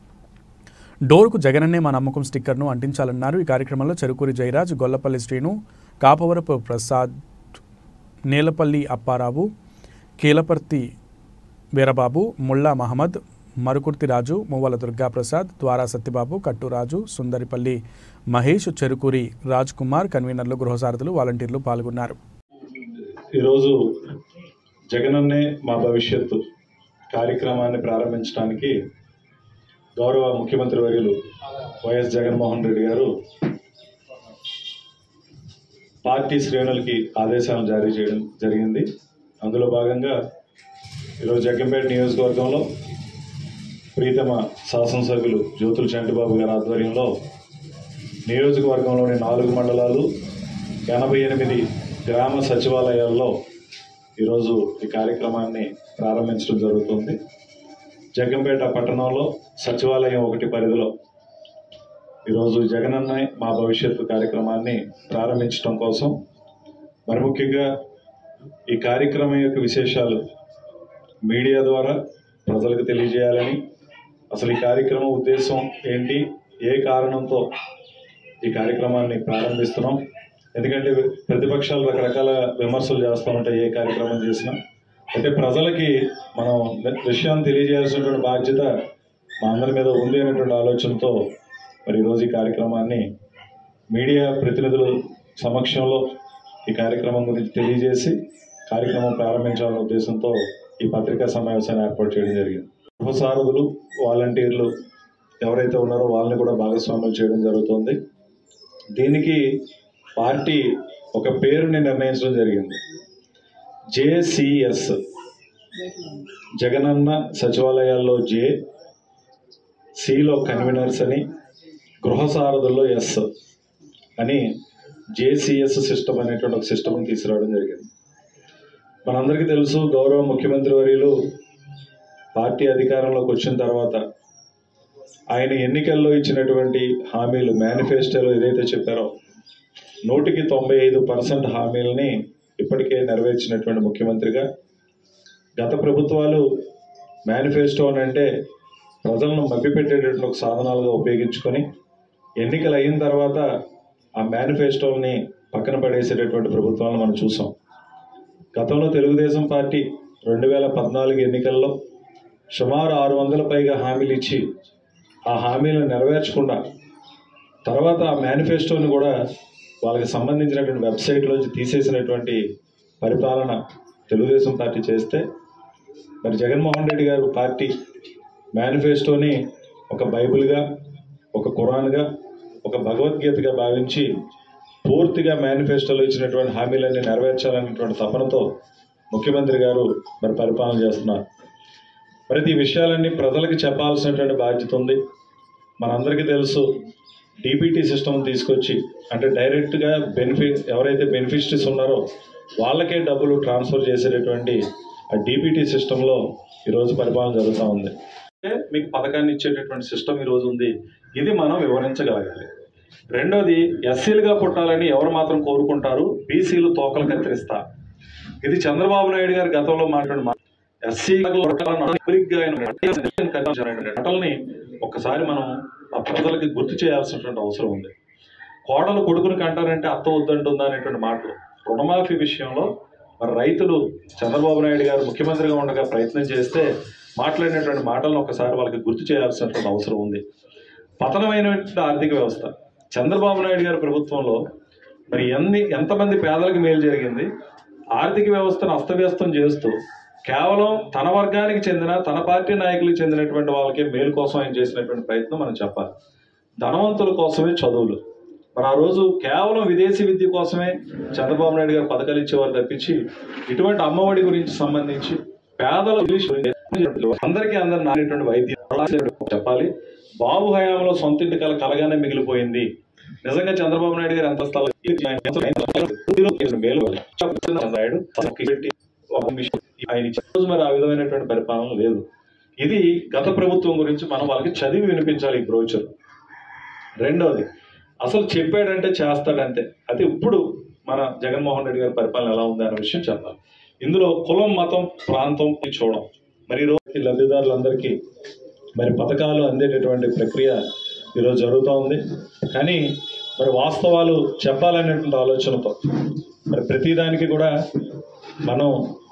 డోర్కు జగనన్నే మా నమ్మకం స్టిక్కర్ను అంటించాలన్నారు ఈ కార్యక్రమంలో చెరుకూరి జయరాజ్ గొల్లపల్లి శ్రీను కాపవరపు ప్రసాద్ నేలపల్లి అప్పారావు కీలపర్తి వీరబాబు ముల్లా మహమ్మద్ మరుకుర్తి రాజు మువ్వల దుర్గాప్రసాద్ ద్వారా సత్యబాబు కట్టురాజు సుందరిపల్లి మహేష్ చెరుకూరి రాజ్ కుమార్ కన్వీనర్లు గృహసారథులు వాలంటీర్లు పాల్గొన్నారు ఈరోజు జగనన్నే మా భవిష్యత్తు కార్యక్రమాన్ని ప్రారంభించడానికి గౌరవ ముఖ్యమంత్రి వర్యులు వైఎస్ జగన్మోహన్ రెడ్డి గారు పార్టీ శ్రేణులకి ఆదేశాలు జారీ చేయడం జరిగింది అందులో భాగంగా ఈరోజు జగ్గంపేట నియోజకవర్గంలో ప్రీతమ శాసనసభ్యులు జ్యోతుల చంటిబాబు గారి ఆధ్వర్యంలో నియోజకవర్గంలోని నాలుగు మండలాలు ఎనభై ఎనిమిది గ్రామ సచివాలయాల్లో ఈరోజు ఈ కార్యక్రమాన్ని ప్రారంభించడం జరుగుతుంది జగ్గంపేట పట్టణంలో సచివాలయం ఒకటి పరిధిలో ఈరోజు జగనన్న మా భవిష్యత్తు కార్యక్రమాన్ని ప్రారంభించడం కోసం మరి ముఖ్యంగా ఈ కార్యక్రమం యొక్క విశేషాలు మీడియా ద్వారా ప్రజలకు తెలియజేయాలని అసలు ఈ కార్యక్రమం ఉద్దేశం ఏంటి ఏ కారణంతో ఈ కార్యక్రమాన్ని ప్రారంభిస్తున్నాం ఎందుకంటే ప్రతిపక్షాలు రకరకాల విమర్శలు చేస్తూ ఉంటాయి ఏ కార్యక్రమం చేసినా అయితే ప్రజలకి మనం విషయాన్ని తెలియజేయాల్సినటువంటి బాధ్యత మా అందరి మీద ఉంది అనేటువంటి ఆలోచనతో మరి ఈరోజు ఈ కార్యక్రమాన్ని మీడియా ప్రతినిధుల సమక్షంలో ఈ కార్యక్రమం గురించి తెలియజేసి కార్యక్రమం ప్రారంభించాలనే ఉద్దేశంతో ఈ పత్రికా సమావేశాన్ని ఏర్పాటు చేయడం జరిగింది గృహసారథులు వాలంటీర్లు ఎవరైతే ఉన్నారో వాళ్ళని కూడా భాగస్వామ్యం చేయడం జరుగుతుంది దీనికి పార్టీ ఒక పేరుని నిర్ణయించడం జరిగింది జేసిఎస్ జగనన్న సచివాలయాల్లో జే సిలో కన్వీనర్స్ అని గృహ సారథుల్లో ఎస్ అని జేసిఎస్ సిస్టమ్ అనేటువంటి ఒక సిస్టమ్ని తీసుకురావడం జరిగింది మనందరికీ తెలుసు గౌరవ ముఖ్యమంత్రి వర్యులు పార్టీ అధికారంలోకి వచ్చిన తర్వాత ఆయన ఎన్నికల్లో ఇచ్చినటువంటి హామీలు మేనిఫెస్టోలో ఏదైతే చెప్పారో నూటికి తొంభై ఐదు పర్సెంట్ హామీలని ఇప్పటికే నెరవేర్చినటువంటి ముఖ్యమంత్రిగా గత ప్రభుత్వాలు మేనిఫెస్టో అని అంటే ప్రజలను మభ్యపెట్టేటటువంటి ఒక సాధనాలుగా ఉపయోగించుకొని ఎన్నికలు అయిన తర్వాత ఆ మేనిఫెస్టోని పక్కన పడేసేటటువంటి ప్రభుత్వాలను మనం చూసాం గతంలో తెలుగుదేశం పార్టీ రెండు వేల పద్నాలుగు ఎన్నికల్లో సుమారు ఆరు వందల పైగా హామీలు ఇచ్చి ఆ హామీలను నెరవేర్చకుండా తర్వాత ఆ మేనిఫెస్టోని కూడా వాళ్ళకి సంబంధించినటువంటి వెబ్సైట్లోంచి తీసేసినటువంటి పరిపాలన తెలుగుదేశం పార్టీ చేస్తే మరి జగన్మోహన్ రెడ్డి గారు పార్టీ మేనిఫెస్టోని ఒక బైబిల్గా ఒక ఖురాన్గా ఒక భగవద్గీతగా భావించి పూర్తిగా మేనిఫెస్టోలో ఇచ్చినటువంటి హామీలన్నీ నెరవేర్చాలనేటువంటి తపనతో ముఖ్యమంత్రి గారు మరి పరిపాలన చేస్తున్నారు మరి ఈ విషయాలన్నీ ప్రజలకు చెప్పాల్సినటువంటి బాధ్యత ఉంది మనందరికీ తెలుసు డీబీటీ సిస్టమ్ తీసుకొచ్చి అంటే డైరెక్ట్గా బెనిఫిట్ ఎవరైతే బెనిఫిషరీస్ ఉన్నారో వాళ్ళకే డబ్బులు ట్రాన్స్ఫర్ చేసేటటువంటి ఆ డీబీటీ సిస్టంలో ఈరోజు పరిపాలన జరుగుతూ ఉంది అంటే మీకు పథకాన్ని ఇచ్చేటటువంటి సిస్టమ్ ఈరోజు ఉంది ఇది మనం వివరించగలగాలి రెండోది ఎస్సీలుగా పుట్టాలని ఎవరు మాత్రం కోరుకుంటారు బీసీలు తోకలు కత్తిరిస్తా ఇది చంద్రబాబు నాయుడు గారు గతంలో మాట్లాడిన మాట ఎస్సీ నటల్ని ఒక్కసారి మనం ఆ ప్రజలకి గుర్తు చేయాల్సినటువంటి అవసరం ఉంది కోడలు కొడుకుని కంటారంటే అత్త వద్దంటుందా అనేటువంటి మాటలు రుణమాఫీ విషయంలో మరి రైతులు చంద్రబాబు నాయుడు గారు ముఖ్యమంత్రిగా ఉండగా ప్రయత్నం చేస్తే మాట్లాడినటువంటి మాటలను ఒకసారి వాళ్ళకి గుర్తు చేయాల్సినటువంటి అవసరం ఉంది పతనమైనటువంటి ఆర్థిక వ్యవస్థ చంద్రబాబు నాయుడు గారి ప్రభుత్వంలో మరి ఎన్ని ఎంతమంది పేదలకు మేలు జరిగింది ఆర్థిక వ్యవస్థను అస్తవ్యస్తం చేస్తూ కేవలం తన వర్గానికి చెందిన తన పార్టీ నాయకులకు చెందినటువంటి వాళ్ళకే మేలు కోసం ఆయన చేసినటువంటి ప్రయత్నం మనం చెప్పాలి ధనవంతుల కోసమే చదువులు మరి ఆ రోజు కేవలం విదేశీ విద్య కోసమే చంద్రబాబు నాయుడు గారు పథకాలు ఇచ్చేవారు తప్పించి ఇటువంటి అమ్మఒడి గురించి సంబంధించి పేదల ఇంగ్లీష్ గురించి అందరికీ అందరు నానేటువంటి వైద్యం చెప్పాలి బాబు హయాంలో సొంత ఇంటి కల కలగానే మిగిలిపోయింది నిజంగా చంద్రబాబు నాయుడు గారు ఎంత స్థలం మేలు నాయుడు పెట్టి ఒక మిషన్ ఆయన ఇచ్చిన రోజు మరి ఆ విధమైనటువంటి పరిపాలన లేదు ఇది గత ప్రభుత్వం గురించి మనం వాళ్ళకి చదివి వినిపించాలి ఈ బ్రోచర్ రెండవది అసలు చెప్పాడంటే చేస్తాడంతే అది ఇప్పుడు మన జగన్మోహన్ రెడ్డి గారి పరిపాలన ఎలా ఉంది అనే విషయం చెప్పాలి ఇందులో కులం మతం ప్రాంతం చూడడం మరి ఈ రోజు లబ్ధిదారులందరికీ మరి పథకాలు అందేటటువంటి ప్రక్రియ ఈరోజు జరుగుతూ ఉంది కానీ మరి వాస్తవాలు చెప్పాలనేటువంటి ఆలోచనతో మరి ప్రతిదానికి కూడా మనం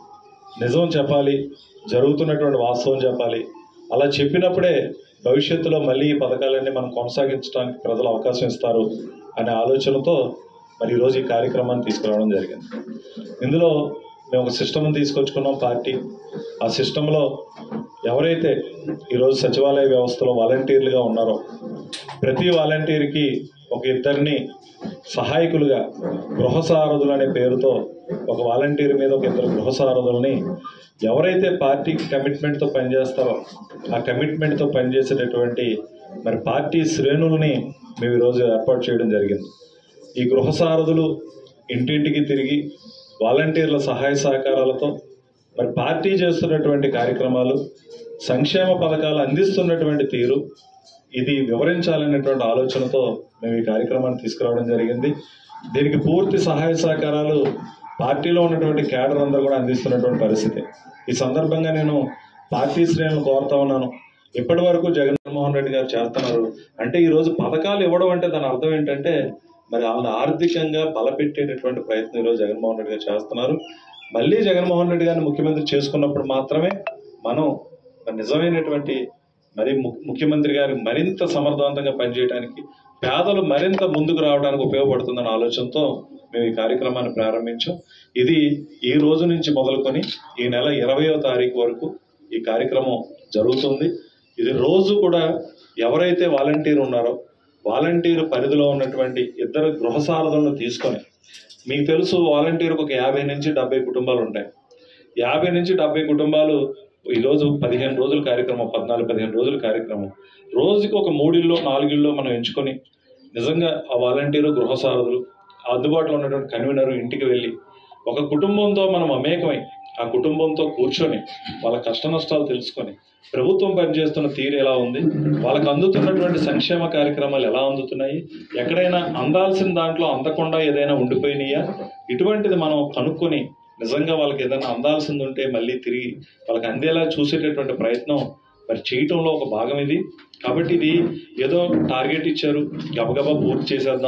నిజం చెప్పాలి జరుగుతున్నటువంటి వాస్తవం చెప్పాలి అలా చెప్పినప్పుడే భవిష్యత్తులో మళ్ళీ ఈ పథకాలన్నీ మనం కొనసాగించడానికి ప్రజలు అవకాశం ఇస్తారు అనే ఆలోచనతో మరి ఈరోజు ఈ కార్యక్రమాన్ని తీసుకురావడం జరిగింది ఇందులో మేము ఒక సిస్టమ్ని తీసుకొచ్చుకున్నాం పార్టీ ఆ సిస్టంలో ఎవరైతే ఈరోజు సచివాలయ వ్యవస్థలో వాలంటీర్లుగా ఉన్నారో ప్రతి వాలంటీర్కి ఒక ఇద్దరిని సహాయకులుగా గృహసారథులు అనే పేరుతో ఒక వాలంటీర్ మీద ఒక ఇద్దరు గృహసారథుల్ని ఎవరైతే పార్టీ కమిట్మెంట్తో పనిచేస్తారో ఆ కమిట్మెంట్తో పనిచేసేటటువంటి మరి పార్టీ శ్రేణుల్ని మేము ఈరోజు ఏర్పాటు చేయడం జరిగింది ఈ గృహసారథులు ఇంటింటికి తిరిగి వాలంటీర్ల సహాయ సహకారాలతో మరి పార్టీ చేస్తున్నటువంటి కార్యక్రమాలు సంక్షేమ పథకాలు అందిస్తున్నటువంటి తీరు ఇది వివరించాలనేటువంటి ఆలోచనతో మేము ఈ కార్యక్రమాన్ని తీసుకురావడం జరిగింది దీనికి పూర్తి సహాయ సహకారాలు పార్టీలో ఉన్నటువంటి కేడర్ అందరూ కూడా అందిస్తున్నటువంటి పరిస్థితి ఈ సందర్భంగా నేను పార్టీ శ్రేణులు కోరుతా ఉన్నాను ఇప్పటి వరకు జగన్మోహన్ రెడ్డి గారు చేస్తున్నారు అంటే ఈ రోజు పథకాలు ఇవ్వడం అంటే దాని అర్థం ఏంటంటే మరి వాళ్ళని ఆర్థికంగా బలపెట్టేటటువంటి ప్రయత్నం ఈరోజు జగన్మోహన్ రెడ్డి గారు చేస్తున్నారు మళ్ళీ జగన్మోహన్ రెడ్డి గారిని ముఖ్యమంత్రి చేసుకున్నప్పుడు మాత్రమే మనం మరి నిజమైనటువంటి మరి ము- ముఖ్యమంత్రి గారు మరింత సమర్థవంతంగా పనిచేయడానికి పేదలు మరింత ముందుకు రావడానికి ఉపయోగపడుతుందన్న ఆలోచనతో మేము ఈ కార్యక్రమాన్ని ప్రారంభించాం ఇది ఈ రోజు నుంచి మొదలుకొని ఈ నెల ఇరవయో తారీఖు వరకు ఈ కార్యక్రమం జరుగుతుంది ఇది రోజు కూడా ఎవరైతే వాలంటీర్ ఉన్నారో వాలంటీర్ పరిధిలో ఉన్నటువంటి ఇద్దరు గృహసారథులను తీసుకొని మీకు తెలుసు వాలంటీర్కి ఒక యాభై నుంచి డెబ్బై కుటుంబాలు ఉంటాయి యాభై నుంచి డెబ్బై కుటుంబాలు ఈరోజు పదిహేను రోజుల కార్యక్రమం పద్నాలుగు పదిహేను రోజుల కార్యక్రమం రోజుకి ఒక మూడిల్లో నాలుగిల్లో మనం ఎంచుకొని నిజంగా ఆ వాలంటీరు గృహసారథులు అందుబాటులో ఉన్నటువంటి కన్వీనర్ ఇంటికి వెళ్ళి ఒక కుటుంబంతో మనం అమేకమై ఆ కుటుంబంతో కూర్చొని వాళ్ళ కష్ట నష్టాలు తెలుసుకొని ప్రభుత్వం పనిచేస్తున్న తీరు ఎలా ఉంది వాళ్ళకి అందుతున్నటువంటి సంక్షేమ కార్యక్రమాలు ఎలా అందుతున్నాయి ఎక్కడైనా అందాల్సిన దాంట్లో అందకుండా ఏదైనా ఉండిపోయినాయా ఇటువంటిది మనం కనుక్కొని నిజంగా వాళ్ళకి ఏదైనా అందాల్సింది ఉంటే మళ్ళీ తిరిగి వాళ్ళకి అందేలా చూసేటటువంటి ప్రయత్నం మరి చేయటంలో ఒక భాగం ఇది కాబట్టి ఇది ఏదో టార్గెట్ ఇచ్చారు గబగబా పూర్తి చేసేద్దాం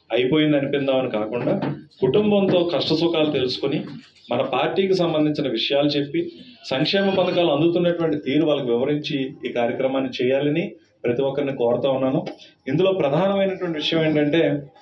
అయిపోయింది అనిపిందామని కాకుండా కుటుంబంతో కష్ట సుఖాలు తెలుసుకుని మన పార్టీకి సంబంధించిన విషయాలు చెప్పి సంక్షేమ పథకాలు అందుతున్నటువంటి తీరు వాళ్ళకి వివరించి ఈ కార్యక్రమాన్ని చేయాలని ప్రతి ఒక్కరిని కోరుతా ఉన్నాను ఇందులో ప్రధానమైనటువంటి విషయం ఏంటంటే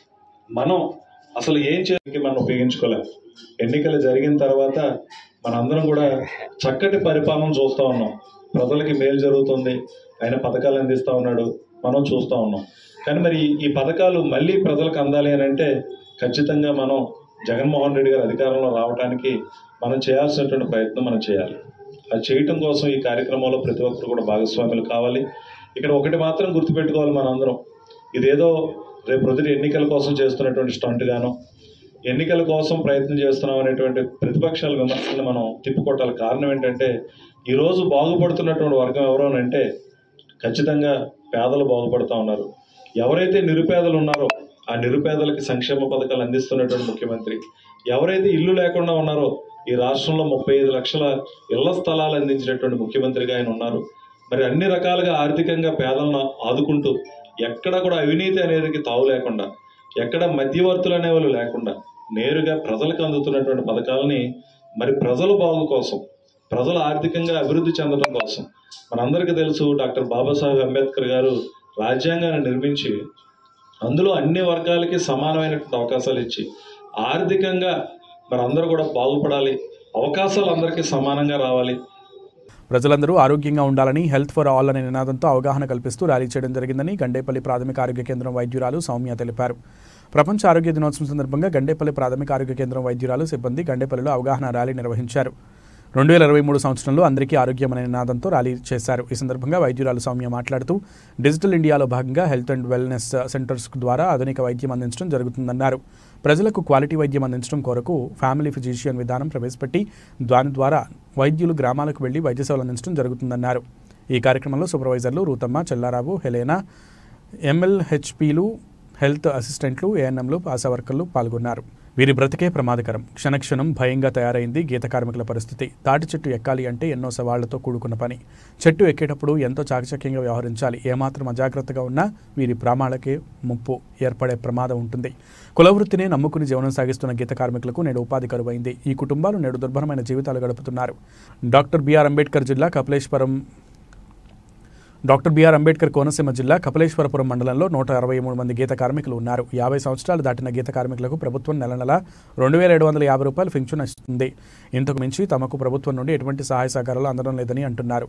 మనం అసలు ఏం చేయడానికి మనం ఉపయోగించుకోలేం ఎన్నికలు జరిగిన తర్వాత మనందరం కూడా చక్కటి పరిపాలన చూస్తూ ఉన్నాం ప్రజలకి మేలు జరుగుతుంది ఆయన పథకాలు అందిస్తూ ఉన్నాడు మనం చూస్తూ ఉన్నాం కానీ మరి ఈ- ఈ పథకాలు మళ్ళీ ప్రజలకు అందాలి అని అంటే ఖచ్చితంగా మనం జగన్మోహన్ రెడ్డి గారి అధికారంలో రావడానికి మనం చేయాల్సినటువంటి ప్రయత్నం మనం చేయాలి అది చేయటం కోసం ఈ కార్యక్రమంలో ప్రతి ఒక్కరు కూడా భాగస్వాములు కావాలి ఇక్కడ ఒకటి మాత్రం గుర్తుపెట్టుకోవాలి మనందరం ఇదేదో రేపు ప్రొద్దున ఎన్నికల కోసం చేస్తున్నటువంటి స్టంట్ గాను ఎన్నికల కోసం ప్రయత్నం చేస్తున్నాం అనేటువంటి ప్రతిపక్షాల విమర్శలను మనం తిప్పుకొట్టాలి కారణం ఏంటంటే ఈరోజు బాగుపడుతున్నటువంటి వర్గం ఎవరు అని అంటే ఖచ్చితంగా పేదలు బాగుపడుతూ ఉన్నారు ఎవరైతే నిరుపేదలు ఉన్నారో ఆ నిరుపేదలకి సంక్షేమ పథకాలు అందిస్తున్నటువంటి ముఖ్యమంత్రి ఎవరైతే ఇల్లు లేకుండా ఉన్నారో ఈ రాష్ట్రంలో ముప్పై ఐదు లక్షల ఇళ్ల స్థలాలు అందించినటువంటి ముఖ్యమంత్రిగా ఆయన ఉన్నారు మరి అన్ని రకాలుగా ఆర్థికంగా పేదలను ఆదుకుంటూ ఎక్కడ కూడా అవినీతి అనేది తావు లేకుండా ఎక్కడ మధ్యవర్తులు అనేవాళ్ళు లేకుండా నేరుగా ప్రజలకు అందుతున్నటువంటి పథకాలని మరి ప్రజల బాగు కోసం ప్రజలు ఆర్థికంగా అభివృద్ధి చెందడం కోసం మనందరికీ తెలుసు డాక్టర్ బాబాసాహెబ్ అంబేద్కర్ గారు రాజ్యాంగాన్ని నిర్మించి అందులో అన్ని వర్గాలకి సమానమైనటువంటి అవకాశాలు ఇచ్చి ఆర్థికంగా మరి అందరూ కూడా బాగుపడాలి అవకాశాలు అందరికీ సమానంగా రావాలి ప్రజలందరూ ఆరోగ్యంగా ఉండాలని హెల్త్ ఫర్ ఆల్ అనే నినాదంతో అవగాహన కల్పిస్తూ ర్యాలీ చేయడం జరిగిందని గండేపల్లి ప్రాథమిక ఆరోగ్య కేంద్రం వైద్యురాలు సౌమ్య తెలిపారు ప్రపంచ ఆరోగ్య దినోత్సవం సందర్భంగా గండేపల్లి ప్రాథమిక ఆరోగ్య కేంద్రం వైద్యురాలు సిబ్బంది గండేపల్లిలో అవగాహన ర్యాలీ నిర్వహించారు రెండు వేల ఇరవై మూడు సంవత్సరంలో అందరికీ ఆరోగ్యం అనే నినాదంతో ర్యాలీ చేశారు ఈ సందర్భంగా వైద్యురాలు సౌమ్య మాట్లాడుతూ డిజిటల్ ఇండియాలో భాగంగా హెల్త్ అండ్ వెల్నెస్ సెంటర్స్ ద్వారా ఆధునిక వైద్యం అందించడం జరుగుతుందన్నారు ప్రజలకు క్వాలిటీ వైద్యం అందించడం కొరకు ఫ్యామిలీ ఫిజిషియన్ విధానం ప్రవేశపెట్టి దాని ద్వారా వైద్యులు గ్రామాలకు వెళ్లి వైద్య సేవలు అందించడం జరుగుతుందన్నారు ఈ కార్యక్రమంలో సూపర్వైజర్లు రూతమ్మ చెల్లారావు హెలేనా ఎంఎల్హెచ్పీలు హెల్త్ అసిస్టెంట్లు ఏఎన్ఎంలు ఆశా వర్కర్లు పాల్గొన్నారు వీరి బ్రతికే ప్రమాదకరం క్షణక్షణం భయంగా తయారైంది గీత కార్మికుల పరిస్థితి తాటి చెట్టు ఎక్కాలి అంటే ఎన్నో సవాళ్లతో కూడుకున్న పని చెట్టు ఎక్కేటప్పుడు ఎంతో చాకచక్యంగా వ్యవహరించాలి ఏమాత్రం అజాగ్రత్తగా ఉన్నా వీరి ప్రాణాలకే ముప్పు ఏర్పడే ప్రమాదం ఉంటుంది కులవృత్తిని నమ్ముకుని జీవనం సాగిస్తున్న గీత కార్మికులకు నేడు ఉపాధి కరువైంది ఈ కుటుంబాలు నేడు దుర్భరమైన జీవితాలు గడుపుతున్నారు డాక్టర్ బిఆర్ అంబేద్కర్ జిల్లా కపిలేశ్వరం డాక్టర్ బిఆర్ అంబేద్కర్ కోనసీమ జిల్లా కపిలేశ్వరపురం మండలంలో నూట అరవై మూడు మంది గీత కార్మికులు ఉన్నారు యాభై సంవత్సరాలు దాటిన గీత కార్మికులకు ప్రభుత్వం నెల నెల రెండు వేల ఏడు వందల యాభై రూపాయలు పింఛన్ ఇస్తుంది ఇంతకు మించి తమకు ప్రభుత్వం నుండి ఎటువంటి సహాయ సహకారాలు అందడం లేదని అంటున్నారు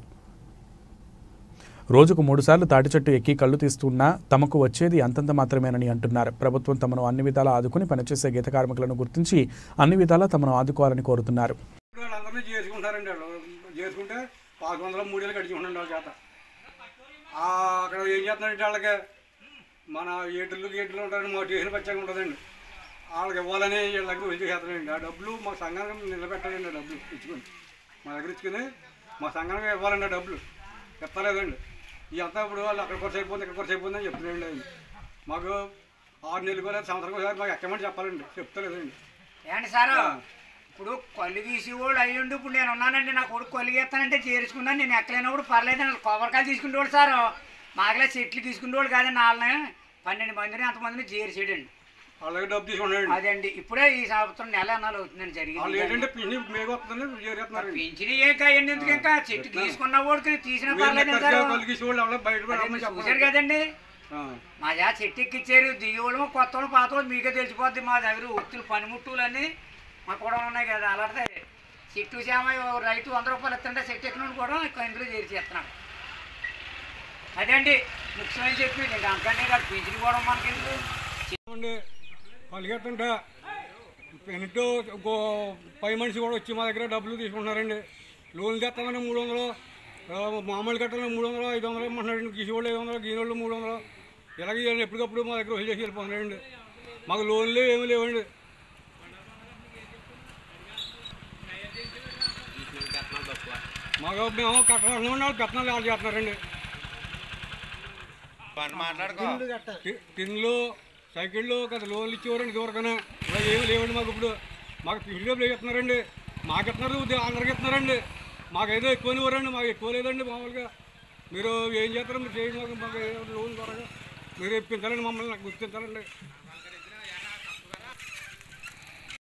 రోజుకు మూడుసార్లు తాటి చెట్టు ఎక్కి కళ్ళు తీస్తున్నా తమకు వచ్చేది అంతంత మాత్రమేనని అంటున్నారు ప్రభుత్వం తమను అన్ని విధాలా ఆదుకుని పనిచేసే గీత కార్మికులను గుర్తించి అన్ని విధాలా తమను ఆదుకోవాలని కోరుతున్నారు వాళ్ళందరినీ చేసుకుంటారండి వాళ్ళు చేసుకుంటే పాతిక వందల మూడేళ్ళు గడిచుకుంటాండి వాళ్ళ చేత ఆ అక్కడ ఏం చేస్తున్నారంటే వాళ్ళకి మన ఏటులు గేట్లు ఉంటారని మా చేసిన పచ్చగా ఉంటుందండి వాళ్ళకి ఇవ్వాలని వీళ్ళకి వచ్చి చేస్తారండి ఆ డబ్బులు మా సంఘానికి నిలబెట్టాలండి ఆ డబ్బులు ఇచ్చుకొని మా దగ్గర ఇచ్చుకొని మా సంఘానికి ఇవ్వాలండి ఆ డబ్బులు ఇస్తలేదండి ఈ అంతా ఇప్పుడు వాళ్ళు అక్కడ ఖర్చు అయిపోతుంది ఇక్కడ ఖర్చు అయిపోతుంది అని చెప్తున్నారండి అది మాకు ఆరు నెలలు కూడా సంవత్సరం ఒకసారి మాకు ఎక్కమని చెప్పాలండి చెప్తలేదండి ఏంటి సార్ ఇప్పుడు కొల్లు తీసి కూడా అయ్యుండి ఇప్పుడు నేను ఉన్నానండి నా కొడుకు కొల్లు గీస్తానంటే చేర్చుకున్నాను నేను ఎక్కలేనప్పుడు పర్లేదు నేను కొబ్బరికాయలు తీసుకునేవాడు సార్ మాకలే చెట్లు తీసుకునేవాడు కాదండి వాళ్ళని పన్నెండు మందిని అంతమందిని చేర్చేయడండి వాళ్ళకి డబ్బు తీసుకున్నాడు అదండి ఇప్పుడే ఈ సంవత్సరం నెల అన్నాలు అవుతుందండి వాళ్ళు ఏంటంటే జరిగింది పిండి మేఘ వస్తుందని చేరేస్తున్నారు పింఛని ఏ కాయండి ఎందుకు ఇంకా చెట్టు తీసుకున్న వాడికి తీసిన పర్లేదు సార్ అదే చూశారు కదండి మా జా చెట్టు ఎక్కిచ్చారు దిగేవాళ్ళము కొత్త వాళ్ళు పాత వాళ్ళు మీకే తెలిసిపోద్ది మా దగ్గర ఉత్తులు పనిముట్టులు అన్నీ మా కూడా ఉన్నాయి కదా అలాంటి చెట్టు చేమ ఓ రైతు వంద రూపాయలు ఇస్తుంటే చెట్టు ఎక్కిన కూడా ఎక్కువ ఇందులో చేర్చేస్తున్నాడు అదే అండి ముఖ్యమైన చెప్పి ఇంకా అంతకంటే కాదు పింఛని కూడా మనకి ఎందుకు కలిగేస్తుంటే పెయింట్ ఇంకో పై మనిషి కూడా వచ్చి మా దగ్గర డబ్బులు తీసుకుంటున్నారండి లోన్ తెస్తామని మూడు వందలు ఆ, మామూలు కట్టాలని మూడు వందలు ఐదు వందలు ఇమ్మంటున్నారండి గీసేవాళ్ళు ఐదు వందలు గీనోళ్ళు మూడు వందలు ఇలాగే వీళ్ళు ఎప్పటికప్పుడు మా దగ్గర వదిలేసి వెళ్ళిపోతున్నారండి మాకు లోన్లు ఏమీ లేవండి మాకు మేము కట్టాలన్నా వాళ్ళు పెత్తనాలు వాళ్ళు చేస్తున్నారండి టి- టిన్లు సైకిళ్ళు కదా లోన్లు ఇచ్చేవారండి ఇదివరకనే ఇలా ఏమి లేవండి మాకు ఇప్పుడు మాకు పిండి డబ్బులు ఇస్తున్నారండి మాకు ఇస్తున్నారు ఉద్యోగ- అందరికి ఇస్తున్నారండి మాకు ఏదో ఎక్కువ ఇవ్వరండి మాకు ఎక్కువ లేదండి మామూలుగా మీరు ఏం చేస్తారో మీరు చేయండి మాకు మాకు ఏదో లోన్ ద్వారా మీరు ఇప్పించాలండి మమ్మల్ని నాకు గుర్తించాలండి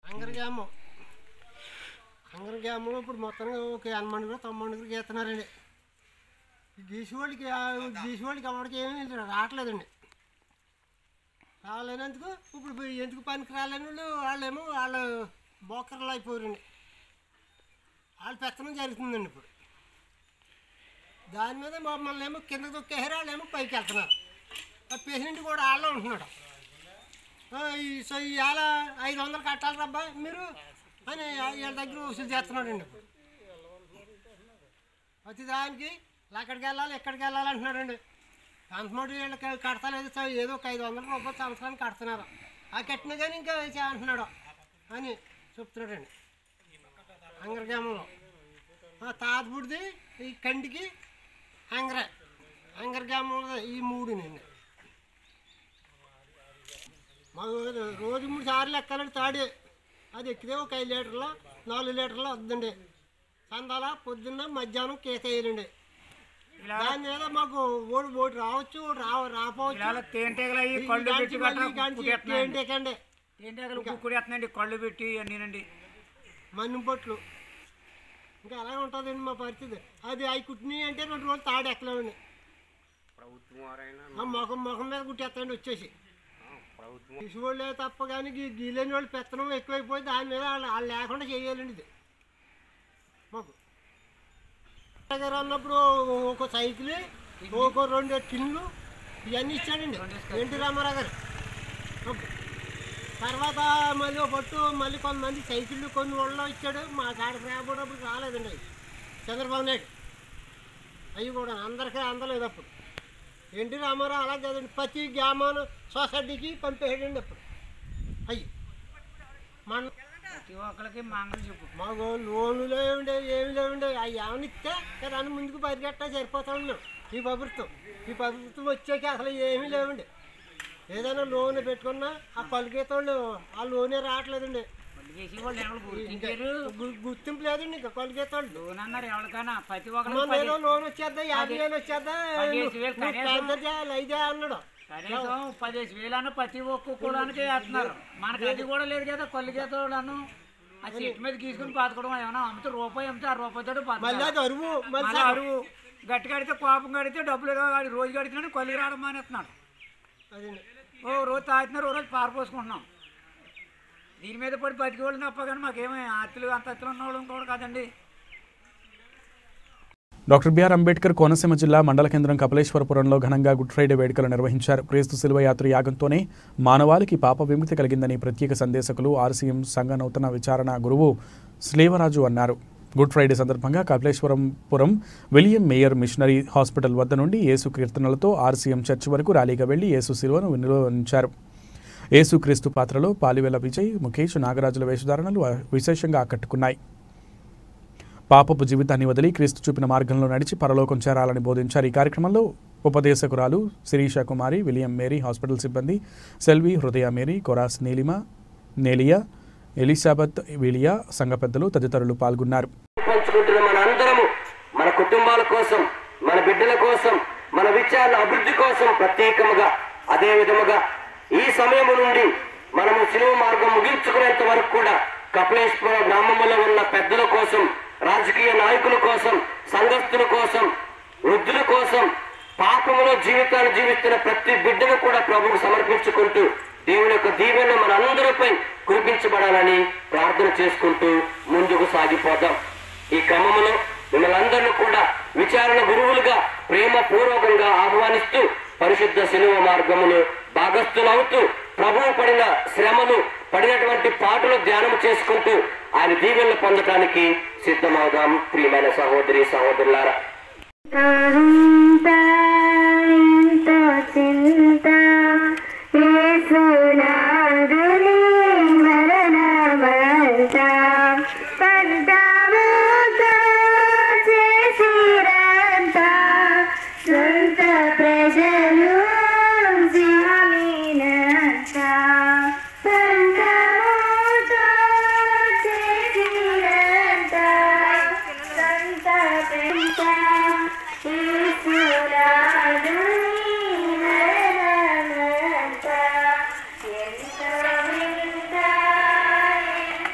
అంగరగాము అంగరగాములో ఇప్పుడు మొత్తంగా ఒక ఎనమండుగురు తొమ్మండుగురు గీస్తున్నారండి గీసేవాళ్ళకి గీసేవాళ్ళకి ఎవరికి ఏమీ రావట్లేదండి రాలేనందుకు ఇప్పుడు ఎందుకు పనికి రాలేని వాళ్ళు వాళ్ళేమో వాళ్ళు బోకర్లు అయిపోయారండి వాళ్ళు పెత్తనం జరుగుతుందండి ఇప్పుడు దాని మీద మమ్మల్ని ఏమో కింద తొక్కేసారు వాళ్ళేమో పైకి వెళ్తున్నారు ఆ పేషెంట్ కూడా వాళ్ళే ఉంటున్నాడు ఆ, ఈ సో ఇవాళ ఐదు వందలు కట్టాలి రబ్బా మీరు అని వీళ్ళ దగ్గర వసూలు చేస్తున్నాడండి ఇప్పుడు ప్రతి దానికి అక్కడికి వెళ్ళాలి ఎక్కడికి వెళ్ళాలి అంటున్నాడండి అంతమాట వీళ్ళకి కడతలేదు సో ఏదో ఒక ఐదు వందల రూపాయలు సంవత్సరానికి కడుతున్నారు ఆ కట్టినా కానీ ఇంకా చే- అంటున్నాడు అని చెప్తున్నాడండి అంగరగ్రామంలో ఆ తాతపుడిది ఈ కంటికి అంగర అంగరగ్రామంలో ఈ మూడు నేను మాకు రోజు మూడు సార్లు ఎక్కాలంటే తాడే అది ఎక్కితే ఒక ఐదు లీటర్లు నాలుగు లీటర్లు వద్దండి సందాల పొద్దున్న మధ్యాహ్నం కేక వేయాలండి దాని మీద మాకు ఓడి ఓడి రావచ్చు ఓడి రా రాపోవచ్చు ఇలా తేనెటీగలు అయ్యి కళ్ళు ఈ పెట్టి గాంచి గట్రా మళ్ళీ గాంచి కుట్టేస్తున్నాయండి. తేనెటీగండి. తేనెటీగలు కుక్కుడేస్తున్నాయండి కళ్ళు పెట్టి అన్నీనండి మన్ను పొట్లు ఇంకా అలాగే ఉంటుందండి మా పరిస్థితి అది అవి కుట్టినాయి అంటే రెండు రోజులు తాడు ఎక్కలేమండి ఆ ముఖం ముఖం మీద కుట్టేస్తాయండి వచ్చేసి తీసుకోలే తప్ప కానీ గీ- గీలేని వాళ్ళు పెత్తనం ఎక్కువైపోయి దాని మీద వాళ్ళు వాళ్ళు లేకుండా చేయాలండి ఇది మాకు దగ్గర ఉన్నప్పుడు ఒక సైకిల్ ఒక రెండు టిన్లు ఇవన్నీ ఇచ్చాడండి ఎన్టీ రామారావు గారు అప్పుడు. తర్వాత మళ్ళీ ఒక పట్టు మళ్ళీ కొంతమంది సైకిళ్ళు కొన్ని వాళ్ళు ఇచ్చాడు మా కాడికి రాబోటప్పుడు రాలేదండి అవి చంద్రబాబు నాయుడు అవి కూడా అందరికీ అందలేదు అప్పుడు ఎన్టీ రామారావు అలా కదండి ప్రతి గ్రామాను సొసైటీకి పంపేయడండి అప్పుడు అయ్యి మన ప్రతి ఒక్కరికి మంగళం చెప్పు మాకు లోన్లు లేవండి ఏమి లేవండి అవి ఏమైనా ఇస్తే దాని ముందుకు పరిగెట్టా సరిపోతాం మేము ఈ ప్రభుత్వం ఈ ప్రభుత్వం వచ్చాక అసలు ఏమీ లేవండి ఏదైనా లోన్ పెట్టుకున్నా ఆ కొలిగేతోళ్ళు ఆ లోనే రావట్లేదండి చేసి వాళ్ళు ఎవరు గుర్తించారు గు- గుర్తింపు లేదండి ఇంకా కొలిగేతోళ్ళు లోన్ అన్నారు ఎవరికైనా ప్రతి మన ఒక్కరికి ఏదో లోన్ వచ్చేద్దా యాభై వేలు వచ్చేద్దా పదిహేను వేలు నువ్వు కనీసం. పెద్ద చేయాలి ఐదే అన్నాడు కనీసం పదిహేను వేలను ప్రతి ఒక్క కులానికి వేస్తున్నారు మనకి అది కూడా లేదు కదా కొల్లి గీతలను ఆ చెట్టు మీద గీసుకుని పాతుకోవడం ఏమన్నా అమ్మితే రూపాయి అమ్మితే ఆ రూపాయితో మళ్ళీ అది అరువు మళ్ళీ మళ్ళీ అరువు గట్టి కడితే కోపం కడితే డబ్బులు కావాలి రోజు కడుతున్నాడు కొల్లికి రావడం మానేస్తున్నాడు అదండి ఓ రోజు తాగుతున్నారు ఓ రోజు పారిపోసుకుంటున్నాం దీని మీద పడి బతికి వాళ్ళు తప్ప కానీ మాకేమీ అత్తులు అంత అత్తులు ఉన్న వాళ్ళు కూడా కాదండి డాక్టర్ బిఆర్ అంబేద్కర్ కోనసీమ జిల్లా మండల కేంద్రం కపిలేశ్వరపురంలో ఘనంగా గుడ్ ఫ్రైడే వేడుకలు నిర్వహించారు క్రీస్తు శిలువ యాత్ర యాగంతోనే మానవాళికి పాప విముక్తి కలిగిందని ప్రత్యేక సందేశకులు ఆర్సీఎం సంఘ నూతన విచారణ గురువు శ్రీవరాజు అన్నారు గుడ్ ఫ్రైడే సందర్భంగా Kapileswarampuram William Mayer missionary hospital వద్ద నుండి యేసు కీర్తనలతో ఆర్సీఎం చర్చ్ వరకు ర్యాలీగా వెళ్లి యేసు శిలువను వినియోగించారు యేసుక్రీస్తు పాత్రలో పాలివెల విజయ్ ముఖేష్ నాగరాజుల వేషధారణలు విశేషంగా ఆకట్టుకున్నాయి పాపపు జీవితాన్ని వదిలి క్రీస్తు చూపిన మార్గంలో నడిచి పరలోకం చేరాలని బోధించారు ఈ కార్యక్రమంలో ఉపదేశకురాలు Sirisha Kumari William Mary hospital సిబ్బంది సెల్వి హృదయ మేరీ కొరాస్ నీలిమ నేలియా ఎలిజాబెత్ విలియా సంఘ పెద్దలు తదితరులు పాల్గొన్నారు పంచుకుంటున్న మన అందరము మన కుటుంబాల కోసం మన బిడ్డల కోసం మన విచారణ అభివృద్ధి కోసం ప్రత్యేకముగా అదే విధముగా ఈ సమయం నుండి మనము సిలువ మార్గం ముగించుకునేంత వరకు కూడా కపిలేశ్వర గ్రామంలో ఉన్న పెద్దల కోసం రాజకీయ నాయకుల కోసం సంఘస్థుల కోసం వృద్ధుల కోసం పాపములో జీవితాలు జీవిస్తున్న ప్రతి బిడ్డను కూడా ప్రభువుకు సమర్పించుకుంటూ దేవుని యొక్క దీవెన మన అందరిపై కురిపించబడాలని ప్రార్థన చేసుకుంటూ ముందుకు సాగిపోదాం ఈ క్రమంలో మిమ్మల్ని అందరినీ కూడా విచారణ గురువులుగా ప్రేమ పూర్వకంగా ఆహ్వానిస్తూ పరిశుద్ధ శిలువ మార్గములు భాగస్థులవుతూ ప్రభువు పడిన శ్రమలు పడినటువంటి పాటలు ధ్యానం చేసుకుంటూ ఆయన దీవెనలు పొందటానికి సిద్ధమవుదాం ప్రియమైన సహోదరి సహోదరులారా ఎంతో చింత యేసునాథుని మరణమంత పడ్డాముతో చేసిరంత సొంత ప్రజలు జామినంత సంతముతో చేసిరంత సంత ప్రేమ ఈశ్వరాదుని మరణమంత ఎంత వింత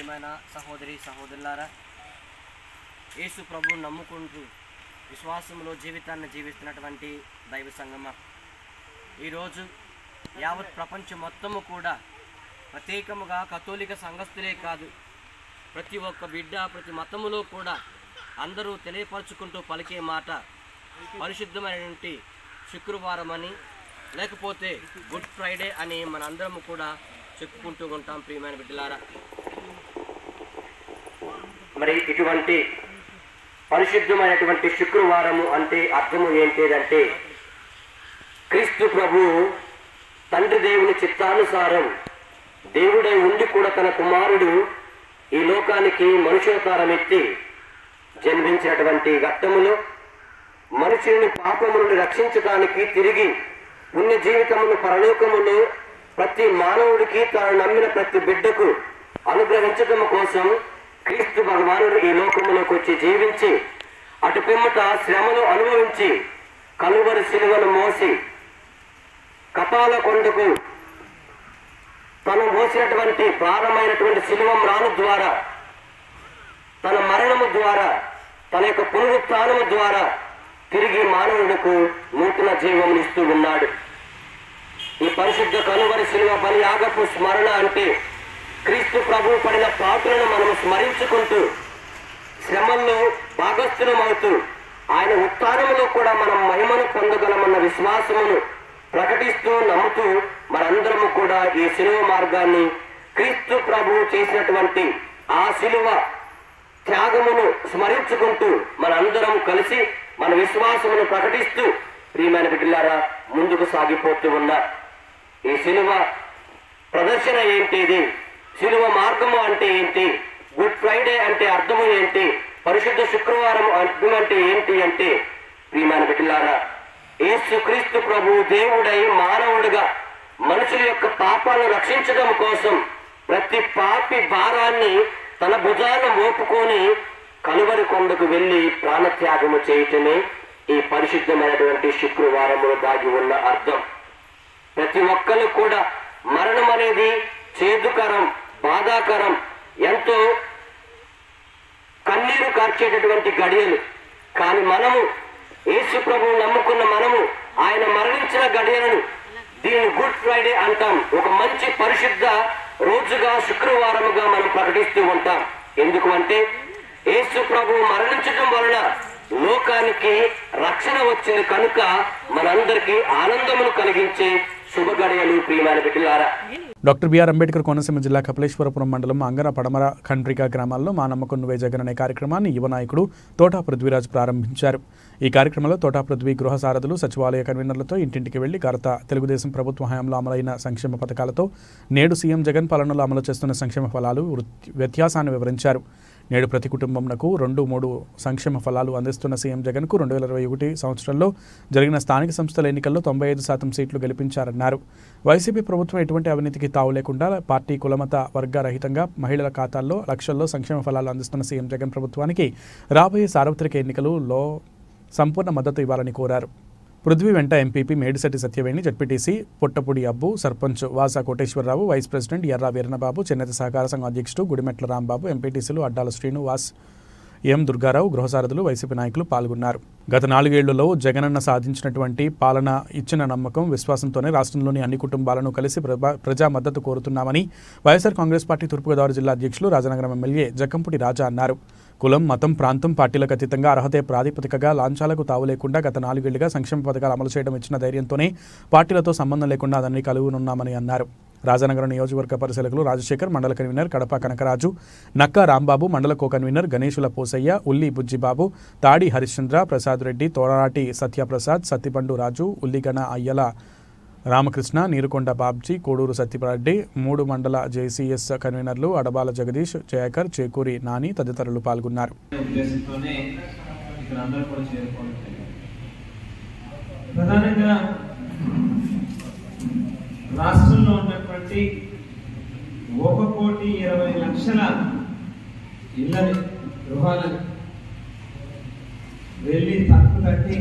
ప్రియమైన సహోదరి సహోదరులారా యేసు ప్రభువుని నమ్ముకుంటూ విశ్వాసంలో జీవితాన్ని జీవిస్తున్నటువంటి దైవ సంగమ ఈరోజు యావత్ ప్రపంచం మొత్తము కూడా ప్రత్యేకముగా కథోలిక సంఘస్థులే కాదు ప్రతి ఒక్క బిడ్డ ప్రతి మతములో కూడా అందరూ తెలియపరచుకుంటూ పలికే మాట పరిశుద్ధమైనటువంటి శుక్రవారం అని లేకపోతే గుడ్ ఫ్రైడే అని మనందరము కూడా చెప్పుకుంటూ ఉంటాం ప్రియమైన బిడ్డలారా మరి ఇటువంటి పరిశుద్ధమైనటువంటి శుక్రవారము అంటే అర్థము ఏంటిదంటే క్రీస్తు ప్రభు తండ్రి దేవుని చిత్తానుసారం దేవుడై ఉండి కూడా తన కుమారుడు ఈ లోకానికి మనుషావతారం ఎత్తి జన్మించినటువంటి ఘట్టములో మనుషుల్ని పాపము నుండి రక్షించడానికి తిరిగి పుణ్య జీవితమును పరలోకములో ప్రతి మానవుడికి తాను నమ్మిన ప్రతి బిడ్డకు అనుగ్రహించటం కోసం క్రీస్తు భగవానుడు ఈ లోకములోకి వచ్చి జీవించి అటు పిమ్మట శ్రమను అనుభవించి కలువరి సిలువను మోసి కపాల కొండకు తను మోసినటువంటి భారమైనటువంటి శిలువ మ్రాను ద్వారా తన మరణము ద్వారా తన యొక్క పునరుత్నము ద్వారా తిరిగి మానవుడికి నూతన జీవం ఇస్తూ ఉన్నాడు ఈ పరిశుద్ధ కనువరి శిలువ బలి యాగపు స్మరణ అంటే క్రీస్తు ప్రభువు పడిన పాత్రను మనం స్మరించుకుంటూ శ్రమల్లో భాగస్థులమవుతూ ఆయన ఉత్థానములో కూడా మనం మహిమను పొందగలమన్న విశ్వాసమును ప్రకటిస్తూ నమ్ముతూ మనందరము కూడా ఈ శిలువ మార్గాన్ని క్రీస్తు ప్రభువు చేసినటువంటి ఆ శిలువ త్యాగమును స్మరించుకుంటూ మనందరం కలిసి మన విశ్వాసమును ప్రకటిస్తూ ప్రియమైన బిడ్డలారా ముందుకు సాగిపోతూ ఉన్నా ఈ శిలువ ప్రదర్శన ఏంటిది శిలువ మార్గము అంటే ఏంటి గుడ్ ఫ్రైడే అంటే అర్థము ఏంటి పరిశుద్ధ శుక్రవారం అర్థం అంటే ఏంటి అంటే ప్రియమైన బిడ్డలారా యేసు క్రీస్తు ప్రభు దేవుడై మానవుడిగా మనుషుల యొక్క పాపాలను రక్షించడం కోసం ప్రతి పాపి భారాన్ని తన భుజాన మోపుకొని కలువరి కొండకు వెళ్లి ప్రాణత్యాగము చేయటమే ఈ పరిశుద్ధమైనటువంటి శుక్రవారములో దాగి ఉన్న అర్థం ప్రతి ఒక్కరు కూడా మరణం అనేది చేదుకరం బాధాకరం ఎంతో కన్నీరు కార్చేటటువంటి గడియలు కానీ మనము యేసు ప్రభువు నమ్ముకున్న మనము ఆయన మరణించిన గడియలను దీన్ని గుడ్ ఫ్రైడే అంటాం ఒక మంచి పరిశుద్ధ రోజుగా శుక్రవారముగా మనం ప్రకటిస్తూ ఉంటాం ఎందుకు అంటే యేసు ప్రభు మరణించడం వలన లోకానికి రక్షణ వచ్చింది కనుక మనందరికీ ఆనందమును కలిగించే శుభ గడియలు ప్రియమైన బిడ్డలారా డాక్టర్ బిఆర్ అంబేద్కర్ కోనసీమ జిల్లా కపిలేశ్వరపురం మండలం అంగన పడమర ఖండ్రిక గ్రామాల్లో మా నమ్మకం నువ్వే జగన్ అనే కార్యక్రమాన్ని యువ నాయకుడు తోటా పృథ్వీరాజ్ ప్రారంభించారు ఈ కార్యక్రమంలో తోటా పృథ్వీ గృహ సారథులు సచివాలయ కన్వీనర్లతో ఇంటింటికి వెళ్లి గత తెలుగుదేశం ప్రభుత్వ హయాంలో అమలైన సంక్షేమ పథకాలతో నేడు సీఎం జగన్ పాలనలో అమలు చేస్తున్న సంక్షేమ ఫలాలు వృత్తి- వ్యత్యాసాన్ని వివరించారు నేడు ప్రతి కుటుంబంకు రెండు మూడు సంక్షేమ ఫలాలు అందిస్తున్న సీఎం జగన్కు రెండు వేల ఇరవై ఒకటి సంవత్సరంలో జరిగిన స్థానిక సంస్థల ఎన్నికల్లో తొంభై ఐదు శాతం సీట్లు గెలిపించారన్నారు వైసీపీ ప్రభుత్వం ఎటువంటి అవినీతికి తావు లేకుండా పార్టీ కులమత వర్గ రహితంగా మహిళల ఖాతాల్లో లక్షల్లో సంక్షేమ ఫలాలు అందిస్తున్న సీఎం జగన్ ప్రభుత్వానికి రాబోయే సార్వత్రిక ఎన్నికలలో సంపూర్ణ మద్దతు ఇవ్వాలని కోరారు పృథ్వీ వెంట MPP Medisetti Satyaveni ZPTC Puttapudi Abbu sarpanch Vasa Koteswararao vice president Erra Veerannababu చేనేత సహకార సంఘం అధ్యక్షుడు గుడిమెట్ల రాంబాబు ఎంపీటీసీలు అడ్డాల శ్రీనివాస్ ఎం దుర్గారావు గృహసారథులు వైసీపీ నాయకులు పాల్గొన్నారు గత నాలుగేళ్లలో జగనన్న సాధించినటువంటి పాలన ఇచ్చిన నమ్మకం విశ్వాసంతోనే రాష్ట్రంలోని అన్ని కుటుంబాలను కలిసి ప్రభా- ప్రజా మద్దతు కోరుతున్నామని వైఎస్ఆర్ కాంగ్రెస్ పార్టీ తూర్పుగోదావరి జిల్లా అధ్యక్షులు రాజనగరం ఎమ్మెల్యే జక్కంపుటి రాజా అన్నారు కులం మతం ప్రాంతం పార్టీలకు అతీతంగా అర్హతే ప్రాతిపదికగా లాంఛాలకు తావు లేకుండా గత నాలుగేళ్లుగా సంక్షేమ పథకాలు అమలు చేయడం ఇచ్చిన ధైర్యంతోనే పార్టీలతో సంబంధం లేకుండా అదన్ని కలుగునున్నామని అన్నారు రాజనగరం నియోజకవర్గ పరిశీలకులు రాజశేఖర్ మండల కన్వీనర్ కడప కనకరాజు నక్కా రాంబాబు మండల కో కన్వీనర్ గణేశుల పోసయ్య ఉల్లి బుజ్జిబాబు తాడి హరిశ్చంద్ర ప్రసాద్ రెడ్డి తోరాటి సత్యప్రసాద్ సత్తిపండు రాజు ఉల్లిగణ అయ్యల రామకృష్ణ నీరుకొండ బాబ్జీ కోడూరు సత్యప్రెడ్డి మూడు మండల జేసీఎస్ కన్వీనర్లు అడబాల జగదీష్ జయకర్ చేకూరి నాని తదితరులు పాల్గొన్నారు ఉద్దేశంతోనే ఇక్కడ అందరూ కూడా చేరుకోవడం ప్రధానంగా రాష్ట్రంలో ఉన్నటువంటి ఒక కోటి ఇరవై లక్షల ఇళ్ళని గృహాలని వెళ్ళి తప్పు తట్టి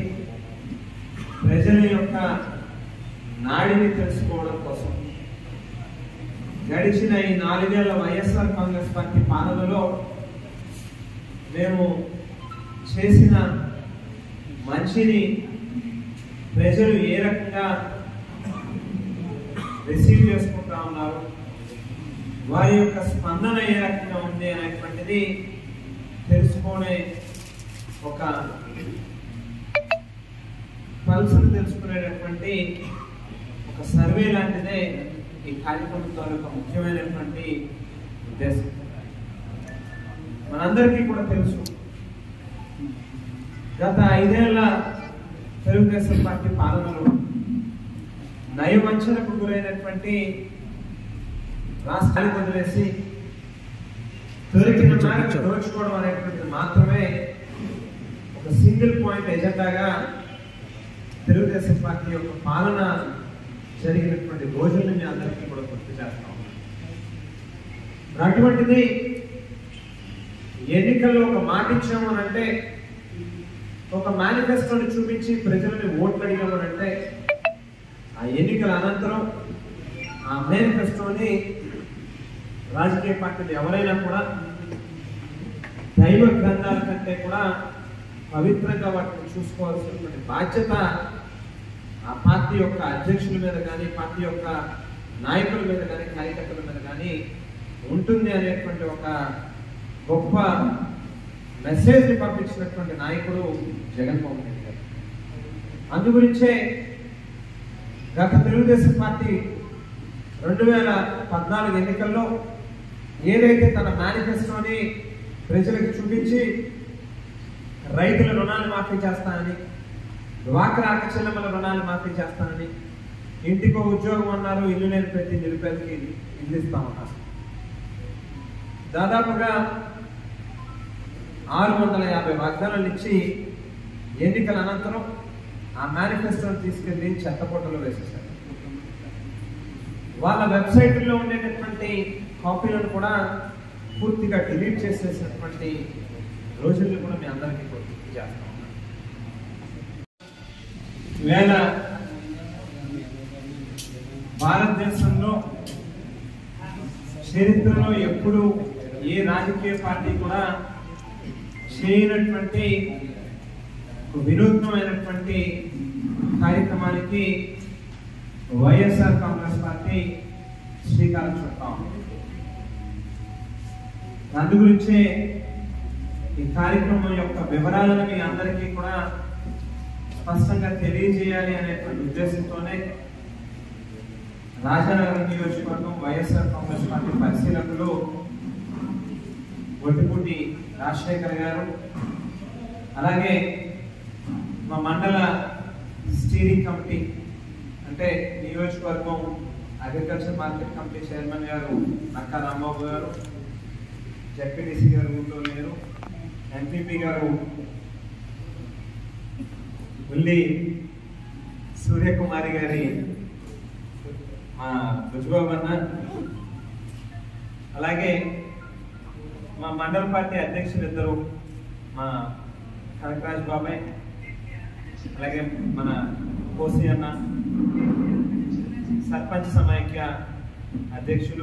ప్రజల యొక్క నాడిని తెలుసుకోవడం కోసం గడిచిన ఈ నాలుగేళ్ల వైఎస్ఆర్ కాంగ్రెస్ పార్టీ పాలనలో మేము చేసిన మంచిని ప్రజలు ఏ రకంగా రిసీవ్ చేసుకుంటా ఉన్నారు వారి యొక్క స్పందన ఏ రకంగా ఉంది అనేటువంటిది తెలుసుకునే ఒక పల్స్ని తెలుసుకునేటటువంటి ఒక సర్వే లాంటిదే ఈ కార్యక్రమం తాలూకా ముఖ్యమైనటువంటి ఉద్దేశం మనందరికీ కూడా తెలుసు గత ఐదేళ్ల తెలుగుదేశం పార్టీ పాలనలో నయవంచనకు గురైనటువంటి రాష్ట్రాన్ని వదిలేసి దొరికిన మేరకు దోచుకోవడం అనేటువంటిది మాత్రమే ఒక సింగిల్ పాయింట్ ఎజెండాగా తెలుగుదేశం పార్టీ యొక్క పాలన జరిగినటువంటి రోజుల్ని మీ అందరికీ కూడా గుర్తు చేస్తాం మరి అటువంటిది ఎన్నికల్లో ఒక మాట ఇచ్చాము అని అంటే ఒక మేనిఫెస్టోని చూపించి ప్రజలని ఓట్లు అడిగాము అని అంటే ఆ ఎన్నికల అనంతరం ఆ మేనిఫెస్టోని రాజకీయ పార్టీలు ఎవరైనా కూడా దైవ గ్రంథాల కంటే కూడా పవిత్రంగా వాటిని చూసుకోవాల్సినటువంటి బాధ్యత ఆ పార్టీ యొక్క అధ్యక్షుల మీద కానీ పార్టీ యొక్క నాయకుల మీద కానీ కార్యకర్తల మీద కానీ ఉంటుంది అనేటువంటి ఒక గొప్ప మెసేజ్ని పంపించినటువంటి నాయకుడు జగన్మోహన్ రెడ్డి గారు అందు గురించే గత తెలుగుదేశం పార్టీ రెండు వేల పద్నాలుగు ఎన్నికల్లో ఏదైతే తన మేనిఫెస్టోని ప్రజలకు చూపించి రైతుల రుణాలు మాఫీ చేస్తానని డ్వాక్రా అక్కచెల్లెమ్మల రుణాలు మాఫీ చేస్తానని ఇంటికో ఉద్యోగం అన్నారు ఇల్లు లేని ప్రతి నిరుపేదకి ఇల్లు ఇస్తామన్నారు దాదాపుగా ఆరు వందల యాభై వాగ్దానాలు ఇచ్చి ఎన్నికల అనంతరం ఆ మేనిఫెస్టోని తీసుకెళ్లి చెత్తపొట్టలో వేసేశారు వాళ్ళ వెబ్సైట్లో ఉండేటటువంటి కాపీలను కూడా పూర్తిగా డిలీట్ చేసేసినటువంటి రోజుల్ని కూడా మీ అందరికీ కూడా గుర్తు చేస్తాం వేళ భారతదేశంలో చరిత్రలో ఎప్పుడు ఏ రాజకీయ పార్టీ కూడా చేయనటువంటి ఒక వినూత్నమైనటువంటి కార్యక్రమానికి వైఎస్ఆర్ కాంగ్రెస్ పార్టీ శ్రీకారం చుట్టాం అందు గురించే ఈ కార్యక్రమం యొక్క వివరాలను మీ అందరికీ కూడా స్పష్టంగా తెలియజేయాలి అనేటువంటి ఉద్దేశంతోనే రాజానగరం నియోజకవర్గం వైఎస్ఆర్ కాంగ్రెస్ పార్టీ పరిశీలకులు ఒట్టిపూటి రాజశేఖర్ గారు అలాగే మా మండల స్టీరింగ్ కమిటీ అంటే నియోజకవర్గం అగ్రికల్చర్ మార్కెట్ కమిటీ చైర్మన్ గారు నక్కా రాంబాబు గారు జెడ్పీటీసీ గారు ఊళ్ళో లేరు ఎంపీపీ గారు ఉల్లి సూర్యకుమారి గారి మా బుజ్జిబాబు అన్న అలాగే మా మండల పార్టీ అధ్యక్షులు ఇద్దరు మా కనకరాజ్ బాబాయ్ అలాగే మన కోసి అన్న సర్పంచ్ సమైక్య అధ్యక్షులు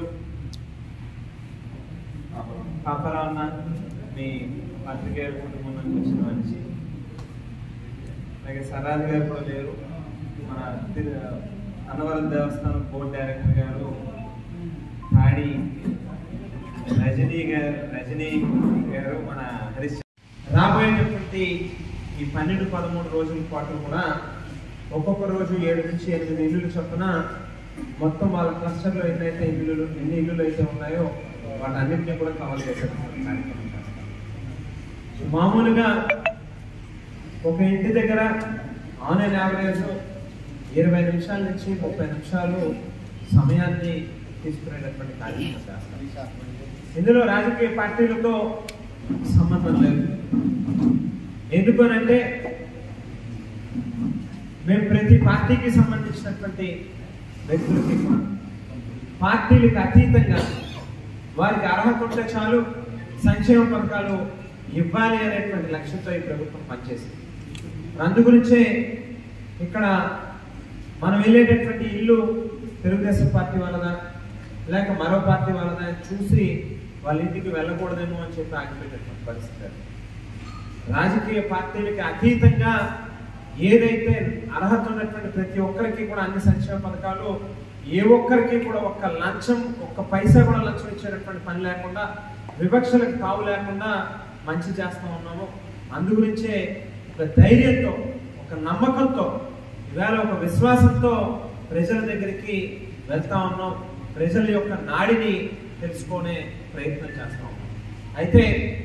పాపరావు అన్న మీ పత్రికేయ కుటుంబం నుంచి వచ్చిన మనిషి అలాగే సరాజ్ గారు కూడా లేరు మన తి- అన్నవరం దేవస్థానం బోర్డు డైరెక్టర్ గారు తాడి రజనీ గారు రజనీ గారు మన హరీష్ రాబోయేటటువంటి ఈ పన్నెండు పదమూడు రోజుల పాటు కూడా ఒక్కొక్క రోజు ఏడు నుంచి ఎనిమిది ఇల్లులు చొప్పున మొత్తం వాళ్ళ క్లస్టర్లో ఎన్నైతే ఇల్లులు ఎన్ని ఇల్లులు అయితే ఉన్నాయో వాటన్నిటిని కూడా కవర్ చేసేటువంటి కార్యక్రమం చేస్తాం. సో మామూలుగా ఒక ఇంటి దగ్గర ఆన్ అండ్ యావరేజ్ ఇరవై నిమిషాల నుంచి ముప్పై నిమిషాలు సమయాన్ని తీసుకునేటటువంటి కార్యక్రమం చేస్తాం ఇందులో రాజకీయ పార్టీలతో సంబంధం లేదు ఎందుకనంటే మేము ప్రతి పార్టీకి సంబంధించినటువంటి వ్యక్తులకి కూడా పార్టీలకు అతీతంగా వారికి అర్హత ఉంటే చాలు సంక్షేమ పథకాలు ఇవ్వాలి అనేటువంటి లక్ష్యంతో ఈ ప్రభుత్వం పనిచేసింది అందు గురించే ఇక్కడ మనం వెళ్ళేటటువంటి ఇల్లు తెలుగుదేశం పార్టీ వాళ్ళదా లేక మరో పార్టీ వాళ్ళని చూసి వాళ్ళ ఇంటికి వెళ్ళకూడదేమో అని చెప్పి ఆగిపోయినటువంటి పరిస్థితి అది. రాజకీయ పార్టీలకి అతీతంగా ఏదైతే అర్హత ఉన్నటువంటి ప్రతి ఒక్కరికి కూడా అన్ని సంక్షేమ పథకాలు ఏ ఒక్కరికి కూడా ఒక్క లంచం ఒక్క పైసా కూడా లంచం ఇచ్చేటటువంటి పని లేకుండా వివక్షలకు తావు లేకుండా మంచి చేస్తూ ఉన్నాము అందుగురించే ఒక ధైర్యంతో ఒక నమ్మకంతో ఇవాళ ఒక విశ్వాసంతో ప్రజల దగ్గరికి వెళ్తా ఉన్నాం ప్రజల యొక్క నాడిని తెలుసుకునే ప్రయత్నం చేస్తా ఉన్నాం అయితే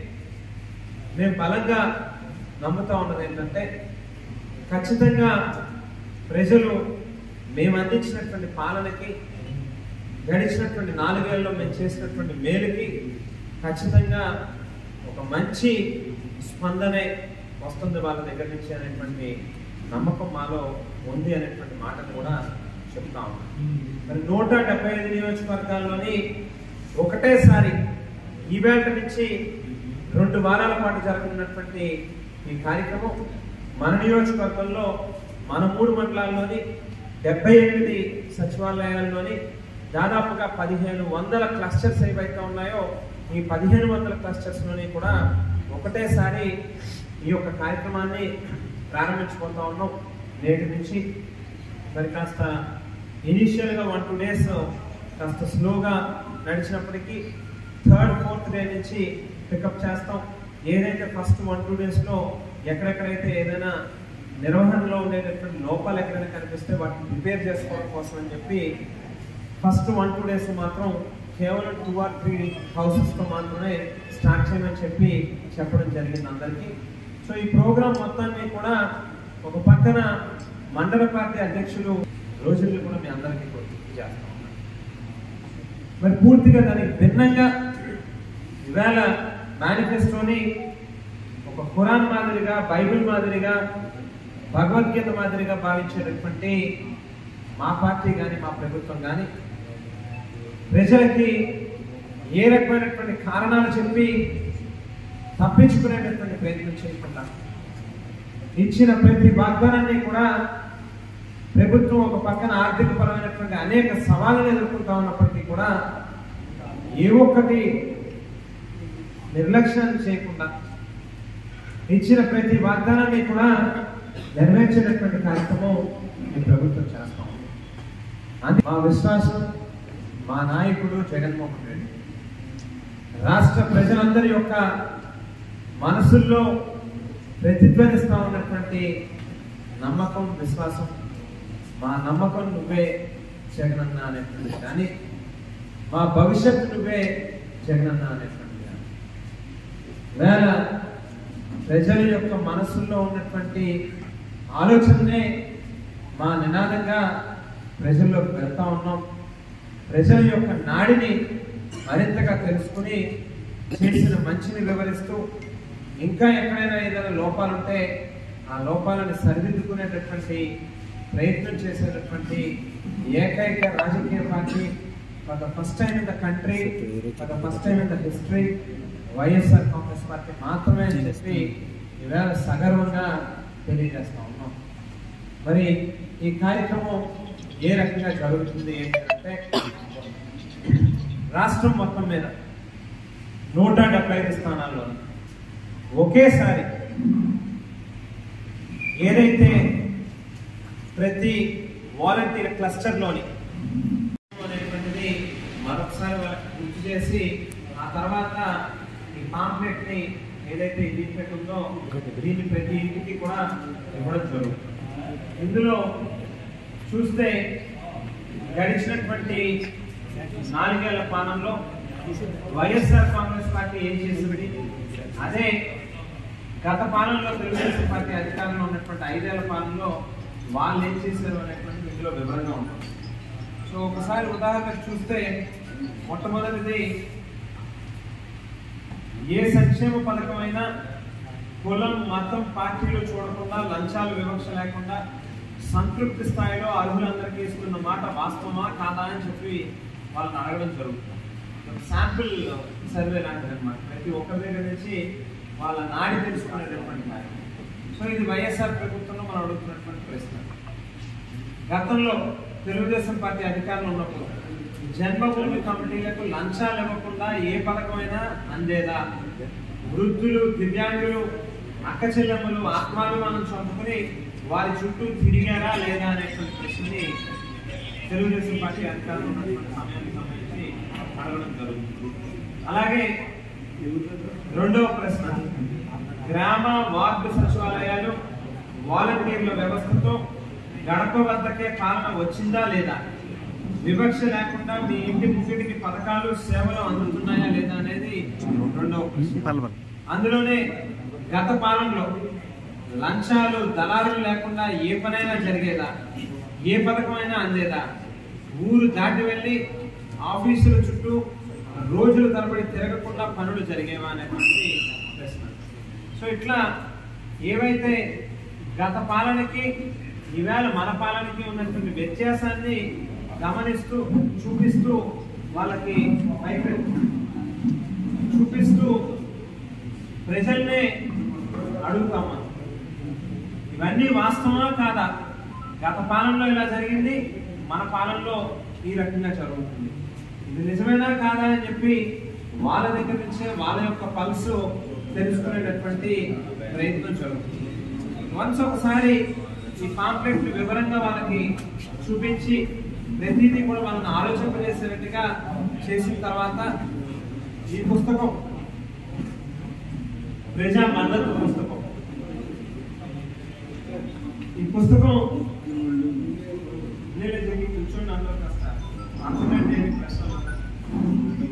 మేము బలంగా నమ్ముతా ఉన్నది ఏంటంటే ఖచ్చితంగా ప్రజలు మేము అందించినటువంటి పాలనకి గడిచినటువంటి నాలుగేళ్లలో మేము చేసినటువంటి మేలుకి ఖచ్చితంగా ఒక మంచి స్పందనే వస్తుంది వాళ్ళ దగ్గర నుంచి అనేటువంటి నమ్మకం మాలో ఉంది అనేటువంటి మాటను కూడా చెప్తా ఉన్నాం మరి నూట డెబ్బై ఐదు నియోజకవర్గాల్లోని ఒకటేసారి ఈవేళ నుంచి రెండు వారాల పాటు జరగనున్నటువంటి ఈ కార్యక్రమం మన నియోజకవర్గంలో మన మూడు మండలాల్లోని డెబ్బై ఎనిమిది సచివాలయాల్లోని దాదాపుగా పదిహేను వందల క్లస్టర్స్ ఏవైతే ఉన్నాయో ఈ పదిహేను వందల క్లస్టర్స్లోని కూడా ఒకటేసారి ఈ యొక్క కార్యక్రమాన్ని ప్రారంభించుకుంటా ఉన్నాం నేటి నుంచి మరి కాస్త ఇనీషియల్గా వన్ టూ డేస్ కాస్త స్లోగా నడిచినప్పటికీ థర్డ్ ఫోర్త్ డే నుంచి పికప్ చేస్తాం ఏదైతే ఫస్ట్ వన్ టూ డేస్లో ఎక్కడెక్కడైతే ఏదైనా నిర్వహణలో ఉండేటటువంటి లోపాలు ఎక్కడైనా కనిపిస్తే వాటిని ప్రిపేర్ చేసుకోవడం కోసం అని చెప్పి ఫస్ట్ వన్ టూ డేస్ మాత్రం కేవలం టూ ఆర్ త్రీ హౌసెస్తో మాత్రమే స్టార్ట్ చేయమని చెప్పి చెప్పడం జరిగింది అందరికీ సో ఈ ప్రోగ్రాం మొత్తాన్ని కూడా ఒక పక్కన మండల పార్టీ అధ్యక్షులు రోజుల్లో కూడా మీ అందరికీ కూడా గుర్తు చేస్తాం మరి పూర్తిగా దానికి భిన్నంగా ఇవాళ మేనిఫెస్టోని ఒక ఖురాన్ మాదిరిగా బైబిల్ మాదిరిగా భగవద్గీత మాదిరిగా భావించేటటువంటి మా పార్టీ కానీ మా ప్రభుత్వం కానీ ప్రజలకి ఏ రకమైనటువంటి కారణాలు చెప్పి తప్పించుకునేటటువంటి ప్రయత్నం చేయకుండా ఇచ్చిన ప్రతి వాగ్దానాన్ని కూడా ప్రభుత్వం ఒక పక్కన ఆర్థిక పరమైనటువంటి అనేక సవాళ్ళను ఎదుర్కొంటా ఉన్నప్పటికీ కూడా ఏ ఒక్కటి నిర్లక్ష్యం చేయకుండా ఇచ్చిన ప్రతి వాగ్దానాన్ని కూడా నెరవేర్చేటటువంటి కార్యక్రమం ఈ ప్రభుత్వం చేస్తాం అది మా విశ్వాసం మా నాయకుడు జగన్మోహన్ రెడ్డి రాష్ట్ర ప్రజలందరి యొక్క మనసుల్లో ప్రతిధ్వనిస్తా ఉన్నటువంటి నమ్మకం విశ్వాసం మా నమ్మకం నువ్వే జగనన్న అనేటువంటి కానీ మా భవిష్యత్తు నువ్వే జగనన్న అనేటువంటి కానీ వేళ ప్రజల యొక్క మనసుల్లో ఉన్నటువంటి ఆలోచననే మా నినాదంగా ప్రజల్లోకి వెళ్తా ఉన్నాం ప్రజల యొక్క నాడిని మరింతగా తెలుసుకుని చేసిన మంచిని వివరిస్తూ ఇంకా ఎక్కడైనా ఏదైనా లోపాలు ఉంటే ఆ లోపాలను సరిదిద్దుకునేటటువంటి ప్రయత్నం చేసేటటువంటి ఏకైక రాజకీయ party for the first time in the country for the first time in the history YSR Congress party మాత్రమే అని చెప్పి ఈవేళ సగర్వంగా తెలియజేస్తా ఉన్నాం మరి ఈ కార్యక్రమం ఏ రకంగా జరుగుతుంది ఏంటంటే రాష్ట్రం మొత్తం మీద నూట డెబ్బై ఐదు స్థానాల్లో ఒకేసారి ఏదైతే ప్రతి వాలంటీర్ క్లస్టర్లోని అనేటువంటిది మరొకసారి వాళ్ళకి గుర్తు చేసి ఆ తర్వాత ఈ పాంప్లెట్ ని ఏదైతే ఈ లీఫ్లెట్ ఉందో దీన్ని ప్రతి ఇంటికి కూడా ఇవ్వడం జరుగుతుంది ఇందులో చూస్తే గడిచినటువంటి నాలుగేళ్ల పాలనలో వైఎస్ఆర్ కాంగ్రెస్ పార్టీ ఏం చేసింది అదే గత పాలనలో తెలుగుదేశం పార్టీ అధికారంలో ఉన్నటువంటి ఐదేళ్ల పాలనలో వాళ్ళు ఏం చేశారు అనేటువంటి ఇందులో వివరంగా ఉంటుంది సో ఒకసారి ఉదాహరణకు చూస్తే మొట్టమొదటిది ఏ సంక్షేమ పథకమైనా కులం మతం పార్టీలు చూడకుండా లంచాలు వివక్ష లేకుండా సంతృప్తి స్థాయిలో అర్హులందరికీ ఇస్తున్న మాట వాస్తవమా కాదా అని చెప్పి వాళ్ళని అడగడం జరుగుతుంది శాంపుల్ సర్వే లాంటిది అనమాట ప్రతి ఒక్కరి దగ్గర నుంచి వాళ్ళ నాడి తెలుసుకునేటటువంటి కార్యక్రమం సో ఇది వైఎస్ఆర్ ప్రభుత్వంలో మనం అడుగుతున్నటువంటి ప్రశ్న గతంలో తెలుగుదేశం పార్టీ అధికారంలో ఉన్నప్పుడు జన్మభూమి కమిటీలకు లంచాలు ఇవ్వకుండా ఏ పథకమైనా అందేదా వృద్ధులు దివ్యాంగులు అక్క చెల్లెమ్మలు ఆత్మాభిమానం చంపుకుని వారి చుట్టూ తిరిగారా లేదా అనేటువంటి ప్రశ్నని తెలుగుదేశం పార్టీ అధికారంలో ఉన్నటువంటి సమయానికి సంబంధించి అడగడం జరుగుతుంది అలాగే రెండవ ప్రశ్న గ్రామ వార్డు సచివాలయాలు వాలంటీర్ల వ్యవస్థతో గడప వద్దకే పాలన వచ్చిందా లేదా వివక్ష లేకుండా మీ ఇంటి ముగ్గురికి పథకాలు సేవలు అందుతున్నాయా లేదా అనేది రెండవ ప్రశ్న అందులోనే గత పాలనలో లంచాలు దళారులు లేకుండా ఏ పనైనా జరిగేదా ఏ పథకమైనా అందేదా ఊరు దాటి వెళ్ళి ఆఫీసుల చుట్టూ రోజుల తరబడి తిరగకుండా పనులు జరిగేవా అనేటువంటి ప్రశ్న సో ఇట్లా ఏవైతే గత పాలనకి ఈవేళ మన పాలనకి ఉన్నటువంటి వ్యత్యాసాన్ని గమనిస్తూ చూపిస్తూ వాళ్ళకి పైకి చూపిస్తూ ప్రజల్నే అడుగుతాం మనం ఇవన్నీ వాస్తవమా కాదా గత పాలనలో ఇలా జరిగింది మన పాలనలో ఈ రకంగా జరుగుతుంది ఇది నిజమేనా కాదా అని చెప్పి వాళ్ళ దగ్గర నుంచే వాళ్ళ యొక్క పల్స్ తెలుసుకునేటటువంటి ప్రయత్నం జరుగుతుంది వన్స్ ఒకసారి ఈ పాంప్లెట్ వివరంగా వాళ్ళకి చూపించి ప్రతిదీ కూడా వాళ్ళని ఆలోచింపజేసేటట్టుగా చేసిన తర్వాత ఈ పుస్తకం ప్రజా మద్దతు పుస్తకం ఈ పుస్తకం నేను చెప్పి కూర్చోండి అందులో కాస్త అంతకంటే ఏమి ప్రశ్నలు ఉండవు.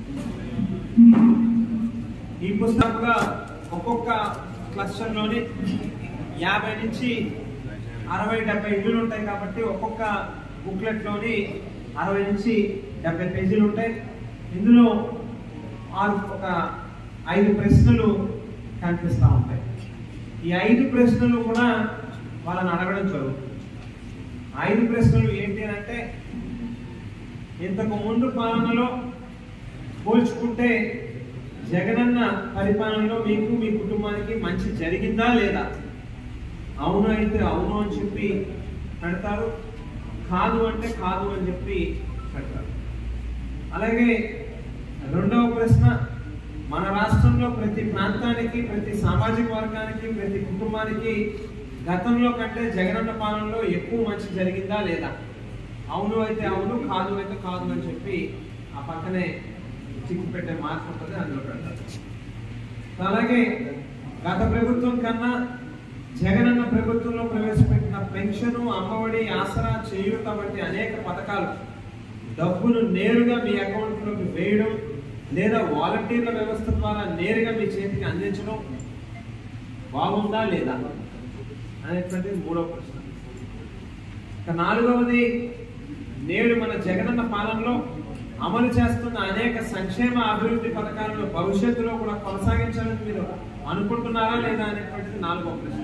ఈ పుస్తకంగా ఒక్కొక్క క్లస్టర్లోని యాభై నుంచి అరవై డెబ్బై ఇల్లులు ఉంటాయి కాబట్టి ఒక్కొక్క బుక్లెట్లోని అరవై నుంచి డెబ్బై పేజీలు ఉంటాయి ఇందులో ఆరు ఒక ఐదు ప్రశ్నలు కనిపిస్తూ ఉంటాయి ఈ ఐదు ప్రశ్నలు కూడా వాళ్ళని అడగడం జరుగుతుంది ఐదు ప్రశ్నలు ఏంటి అని అంటే ఇంతకు ముందు పాలనలో పోల్చుకుంటే జగనన్న పరిపాలనలో మీకు మీ కుటుంబానికి మంచి జరిగిందా లేదా అవును అయితే అవును అని చెప్పి పెడతారు కాదు అంటే కాదు అని చెప్పి పెడతారు అలాగే రెండవ ప్రశ్న మన రాష్ట్రంలో ప్రతి ప్రాంతానికి ప్రతి సామాజిక వర్గానికి ప్రతి కుటుంబానికి గతంలో కంటే జగనన్న పాలనలో ఎక్కువ మంచి జరిగిందా లేదా అవును అయితే అవును కాదు అయితే కాదు అని చెప్పి ఆ పక్కనే చిక్కు పెట్టే మార్పు ఉంటుంది అందులో పెడతారు అలాగే గత ప్రభుత్వం కన్నా జగనన్న ప్రభుత్వంలో ప్రవేశపెట్టిన పెన్షన్ అమ్మఒడి ఆసరా చేయూత వంటి అనేక పథకాలు డబ్బును నేరుగా మీ అకౌంట్లోకి వేయడం లేదా వాలంటీర్ల వ్యవస్థ ద్వారా నేరుగా మీ చేతికి అందించడం బాగుందా లేదా అనేటువంటిది మూడవ ప్రశ్న ఇక నాలుగవది నేడు మన జగనన్న పాలనలో అమలు చేస్తున్న అనేక సంక్షేమ అభివృద్ధి పథకాలను భవిష్యత్తులో కూడా కొనసాగించాలని మీరు అనుకుంటున్నారా లేదా అనేటువంటిది నాలుగవ ప్రశ్న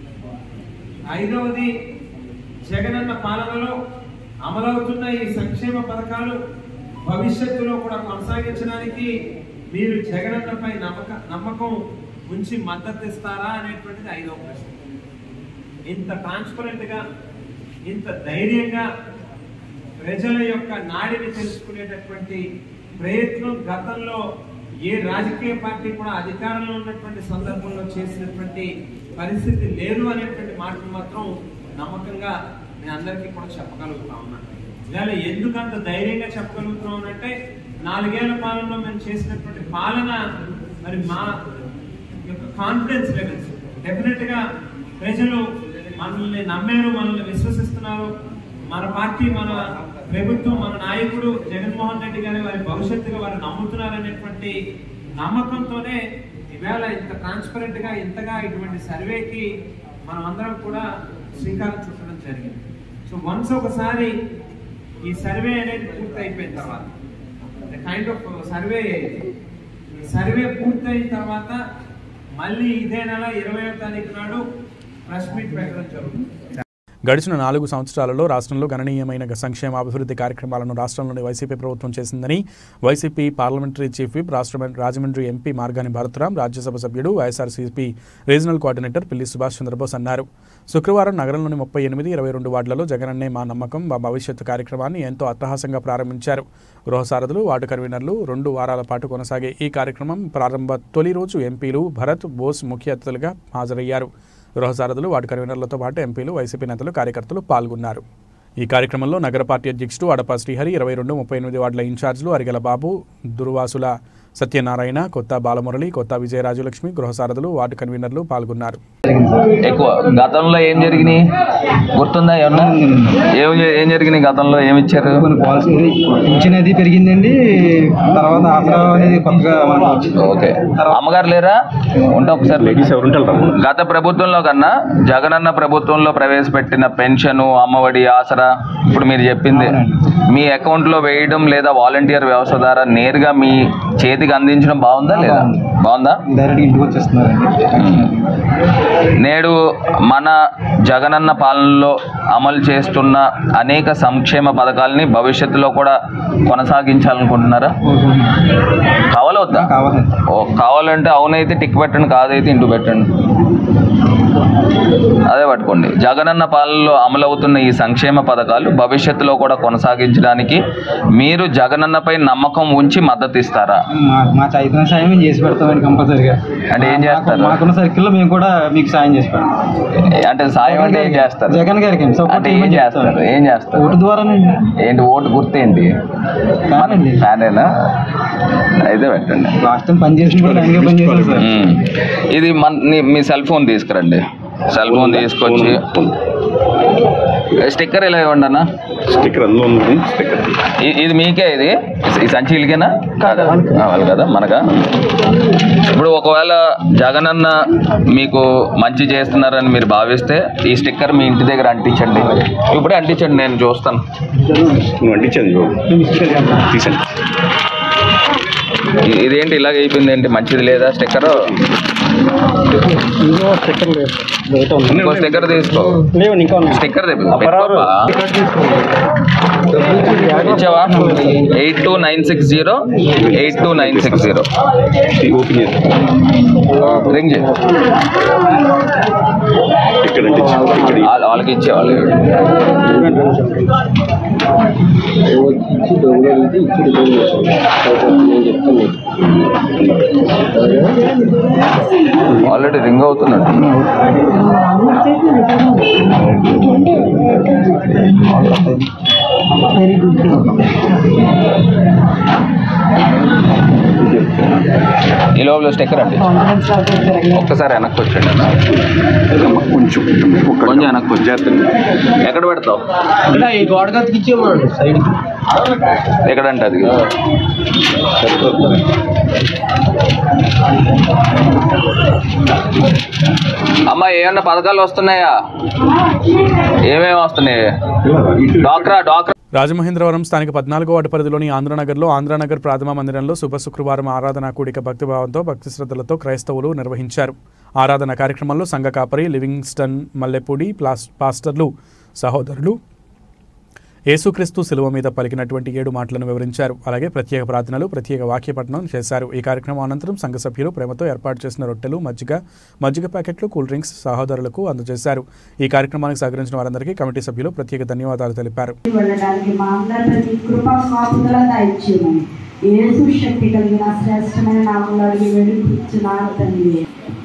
ఐదవది జగనన్న పాలనలో అమలవుతున్న ఈ సంక్షేమ పథకాలు భవిష్యత్తులో కూడా కొనసాగించడానికి మీరు జగనన్నపై నమ్మక నమ్మకం ఉంచి మద్దతు ఇస్తారా అనేటువంటిది ఐదవ ప్రశ్న ఇంత ట్రాన్స్పరెంట్ గా ఇంత ధైర్యంగా ప్రజల యొక్క నాడిని తెలుసుకునేటటువంటి ప్రయత్నం గతంలో ఏ రాజకీయ పార్టీ కూడా అధికారంలో ఉన్నటువంటి సందర్భంలో చేసినటువంటి పరిస్థితి లేదు అనేటువంటి మాటలు మాత్రం నమ్మకంగా నేను అందరికీ కూడా చెప్పగలుగుతా ఉన్నాను ఇవాళ ఎందుకు అంత ధైర్యంగా చెప్పగలుగుతున్నాం అంటే నాలుగేళ్ల పాలనలో మేము చేసినటువంటి పాలన మరి మా యొక్క కాన్ఫిడెన్స్ లెవెల్స్ డెఫినెట్ గా ప్రజలు మనల్ని నమ్మారు మనల్ని విశ్వసిస్తున్నారు మన పార్టీ మన ప్రభుత్వం మన నాయకుడు జగన్మోహన్ రెడ్డి గారి వారి భవిష్యత్తుగా వారు నమ్ముతున్నారు అనేటువంటి నమ్మకంతోనే ఈవేళ ఇంత ట్రాన్స్పరెంట్ గా ఇంతగా ఇటువంటి సర్వేకి మనం అందరం కూడా శ్రీకారం చుట్టడం జరిగింది సో వన్స్ ఒకసారి ఈ సర్వే అనేది పూర్తి అయిపోయిన తర్వాత కైండ్ ఆఫ్ సర్వే ఈ సర్వే పూర్తయిన తర్వాత మళ్ళీ ఇదే నెల ఇరవై తారీఖు నాడు ప్రెస్ మీట్ పెట్టడం జరుగుతుంది గడిచిన నాలుగు సంవత్సరాలలో రాష్ట్రంలో గణనీయమైన సంక్షేమ అభివృద్ధి కార్యక్రమాలను రాష్ట్రంలోని వైసీపీ ప్రభుత్వం చేసిందని వైసీపీ పార్లమెంటరీ చీఫ్ విప్ రాష్ట్ర రాజమండ్రి ఎంపీ మార్గాని భారతరాం రాజ్యసభ సభ్యుడు వైఎస్ఆర్సీపీ రీజనల్ కోఆర్డినేటర్ పిల్లి సుభాష్ చంద్రబోస్ అన్నారు శుక్రవారం నగరంలోని ముప్పై ఎనిమిది ఇరవై రెండు వార్డులలో జగనన్నే మా నమ్మకం మా భవిష్యత్తు కార్యక్రమాన్ని ఎంతో అట్టహాసంగా ప్రారంభించారు గృహ సారథులు వార్డు కన్వీనర్లు రెండు వారాల పాటు కొనసాగే ఈ కార్యక్రమం ప్రారంభ తొలి రోజు ఎంపీలు భరత్ బోస్ ముఖ్య అతిథులుగా హాజరయ్యారు గృహ సారథులు వార్డు కన్వీనర్లతో పాటు ఎంపీలు వైసీపీ నేతలు కార్యకర్తలు పాల్గొన్నారు ఈ కార్యక్రమంలో నగర పార్టీ అధ్యక్షుడు అడప శ్రీహరి ఇరవై రెండు ముప్పై ఎనిమిది వార్డుల ఇన్ఛార్జీలు అరిగల బాబు దుర్వాసుల సత్యనారాయణ కొత్త బాలమురళి కొత్త విజయరాజులక్ష్మి గృహ సారథులు వార్డు కన్వీనర్లు పాల్గొన్నారు ఎక్కువ గతంలో ఏం జరిగినాయి గుర్తుందా ఏమన్నా ఏం జ- ఏం జరిగినాయి గతంలో ఏమి ఇచ్చారు పింఛన్ అది పెరిగిందండి తర్వాత ఆసరా అనేది కొత్తగా మనకు వచ్చింది. ఓకే అమ్మగారు లేరా ఉంటా ఒకసారి గత ప్రభుత్వంలో కన్నా జగనన్న ప్రభుత్వంలో ప్రవేశపెట్టిన పెన్షన్ అమ్మఒడి ఆసరా ఇప్పుడు మీరు చెప్పింది మీ అకౌంట్ లో వేయడం లేదా వాలంటీర్ వ్యవస్థ ద్వారా నేరుగా మీ చేతికి అందించడం బాగుందా లేదా బాగుందా డైరెక్ట్ ఇంటికి వచ్చేస్తున్నారండి నేడు మన జగనన్న పాలనలో అమలు చేస్తున్న అనేక సంక్షేమ పథకాలని భవిష్యత్తులో కూడా కొనసాగించాలనుకుంటున్నారా కావాలా వద్దా ఓ కావాలంటే అవునైతే టిక్ పెట్టండి కాదైతే ఇంటూ పెట్టండి అదే పట్టుకోండి జగనన్న పాలనలో అమలవుతున్న ఈ సంక్షేమ పథకాలు భవిష్యత్తులో కూడా కొనసాగించడానికి మీరు జగనన్నపై నమ్మకం ఉంచి మద్దతు ఇస్తారా మా మా చైతన్య సాయం మేము చేసి పెడతామండి కంపల్సరిగా అంటే ఏం చేస్తారు మాకున్న సర్కిల్లో మేము కూడా మీకు సాయం చేసి పెడతాం అంటే సాయం అంటే ఏం చేస్తారు జగన్ గారికి సపోర్ట్ అంటే ఏం చేస్తారు ఏం చేస్తారు ఓటు ద్వారానండి ఏంటి ఓటు గుర్తేంటి ఫ్యానేనా అయితే పెట్టండి లాస్ట్ టైం పని చేసిన కూడా ఫ్యాన్గా పని చేశారు సార్ మ్మ్. ఇది మన నీ- మీ సెల్ ఫోన్ తీసుకురండి సెల్ ఫోన్ తీసుకొచ్చి స్టిక్కర్ ఇలా ఇవ్వండి అన్న స్టిక్కర్ అందులో ఉంది స్టిక్కర్ ఇది మీకే ఇది ఈ సంచి ఇలికేనా కాదా ఆ, వాళ్ళు కదా మనకా ఇప్పుడు ఒకవేళ జగనన్న మీకు మంచి చేస్తున్నారని మీరు భావిస్తే ఈ స్టిక్కర్ మీ ఇంటి దగ్గర అంటించండి ఇప్పుడే అంటించండి నేను చూస్తాను నువ్వు అంటించండి తీసండి ఇ- ఇదేంటి ఇలాగ అయిపోయింది ఏంటి మంచిది లేదా స్టిక్కర్ ఇంకో స్టిక్కర్ తీసుకో స్టిక్కర్ ఇచ్చావా eight two nine six zero eight two nine six zero ring చేయి వాళ్ళ- వాళ్ళకి ఇచ్చేవాళ్ళు ఆల్రెడీ రింగ్ అవుతున్నట్టు ఈ లోపల స్టిక్కర్ అండి ఒక్కసారి వెనక్కి వచ్చండి అన్న కొంచెం కొంచెం వెనక్కి వచ్చేస్తుంది ఎక్కడ పెడతావు ఈ గోడ గతికి ఇచ్చేవాడు సైడ్ ఎక్కడంటే అది అమ్మా ఏమన్నా పథకాలు వస్తున్నాయా ఏమేమి వస్తున్నాయి డాక్రా డాక్రా రాజమహేంద్రవరం స్థానిక పద్నాలుగో వార్డు పరిధిలోని ఆంధ్రనగర్లో ఆంధ్రనగర్ ప్రాథమ మందిరంలో శుభ శుక్రవారం ఆరాధన కూడిక భక్తిభావంతో భక్తి శ్రద్ధలతో క్రైస్తవులు నిర్వహించారు ఆరాధన కార్యక్రమంలో సంఘ కాపరి లివింగ్స్టన్ మల్లెపూడి ప్లాస్ పాస్టర్లు సహోదరులు యేసుక్రీస్తు శిలువ మీద పలికినటువంటి ఏడు మాటలను వివరించారు అలాగే ప్రత్యేక ప్రార్థనలు ప్రత్యేక వాక్య పఠనం చేశారు ఈ కార్యక్రమం అనంతరం సంఘ సభ్యులు ప్రేమతో ఏర్పాటు చేసిన రొట్టెలు మజ్జిగ మజ్జిగ ప్యాకెట్లు కూల్ డ్రింక్స్ సహోదరులకు అందజేశారు ఈ కార్యక్రమానికి సహకరించిన వారందరికీ కమిటీ సభ్యులు ప్రత్యేక ధన్యవాదాలు తెలిపారు వెళ్ళడానికి మా అందరి ప్రతి కృప కాపుదల దయచేయమని యేసు శక్తి కలిగిన శ్రేష్టమైన నామంలో అడిగి వేడుకుంటున్నాను తండ్రి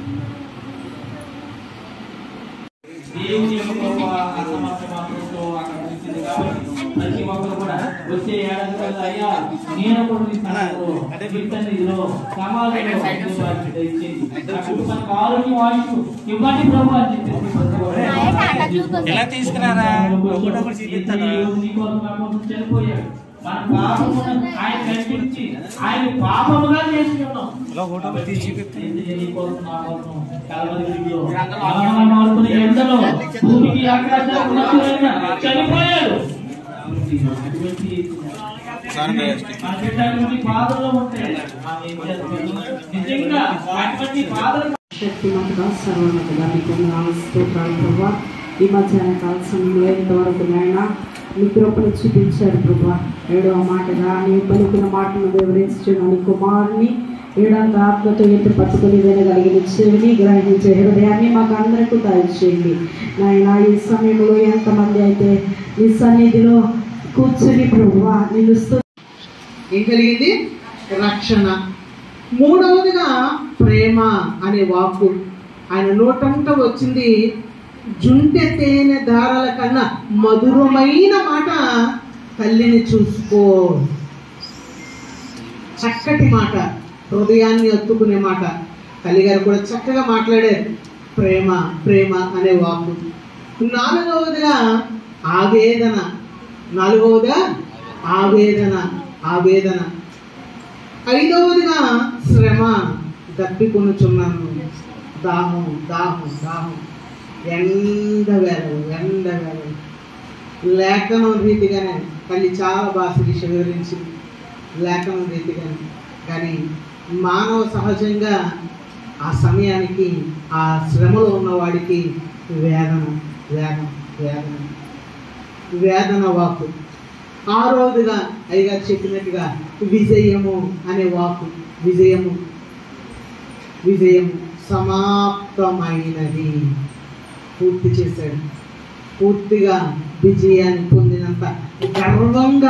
దేవుని యొక్క గొప్ప అసమర్థమాత్రంతో అక్కడ వచ్చింది కాబట్టి ప్రతి ఒక్కరు కూడా వచ్చే ఏడాది కల్లా అయ్యా నేను కూడా నీ సన్నిధిలో, నీ సన్నిధిలో సమాజంలో ఉద్యోగాలు దయచేయండి. నా కుటుంబానికి ఆరోగ్యం ఆయుష్ ఇవ్వండి ప్రభు అని చెప్పేసి ప్రతి ఒక్కరు ఎలా తీసుకున్నారా? నీ కోసం నా కోసం చనిపోయాడు మన పాపమును ఆయన కనిపించి ఆయన పాపముగా చేసుకున్నాం నీ కోసం నా కోసం కలవరిలో మరణ మార్పుని ఎండలో భూమికి ఆకాశాలకు మధ్యలోన చనిపోయాడు అటువంటి మన బిడ్డ అటువంటి బాధల్లో ఉంటాయి ఆమె ఏం చేస్తుంది? నిజంగా అటువంటి బాధలు శక్తిమంతుగా సర్వోన్నతుగా మీకు నాలుగు స్తోత్రాలు ప్రభా ఈ మధ్యాహ్న కాల సమయంలో ఇంతవరకు నాయన మీ కృపను చూపించారు ప్రభా ఏడవ మాటగా నీ పలుకున్న మాటను వివరించిన నీ కుమారుని ఏడాది ఆత్మతో ఎత్తు పట్టుకుని వినగలిగిన చెవిని గ్రహించే హృదయాన్ని మాకు అందరికీ దయచేయండి నాయన ఈ సమయంలో ఎంతమంది అయితే నీ సన్నిధిలో కూర్చుని ప్రభువా నిన్ను స్తు ఏం కలిగింది రక్షణ మూడవదిగా ప్రేమ అనే వాక్కు ఆయన నోటంట వచ్చింది జుంటె తేనె దారాల కన్నా మధురమైన మాట తల్లిని చూసుకో చక్కటి మాట హృదయాన్ని అత్తుకునే మాట తల్లిగారు కూడా చక్కగా మాట్లాడారు ప్రేమ ప్రేమ అనే వాక్కు నాలుగవదిగా ఆవేదన నాలుగవదిగా ఆవేదన ఆవేదన ఐదవదిగా శ్రమ దప్పికొనుచున్నాను దాహం దాహం దాహం ఎండ వేళ ఎండ వేళ లేఖనం రీతిగానే తల్లి చాలా బాగా శిక్ష వివరించింది లేఖనం రీతిగానే కానీ మానవ సహజంగా ఆ సమయానికి ఆ శ్రమలో ఉన్నవాడికి వేదన వేదన వేదన వేదన వాకు ఆరోదుగా అయ్యగారు చెప్పినట్టుగా విజయము అనే వాకు విజయము విజయము సమాప్తమైనది పూర్తి చేశాడు పూర్తిగా విజయాన్ని పొందినంత గర్వంగా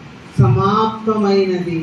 సమాప్తమైనది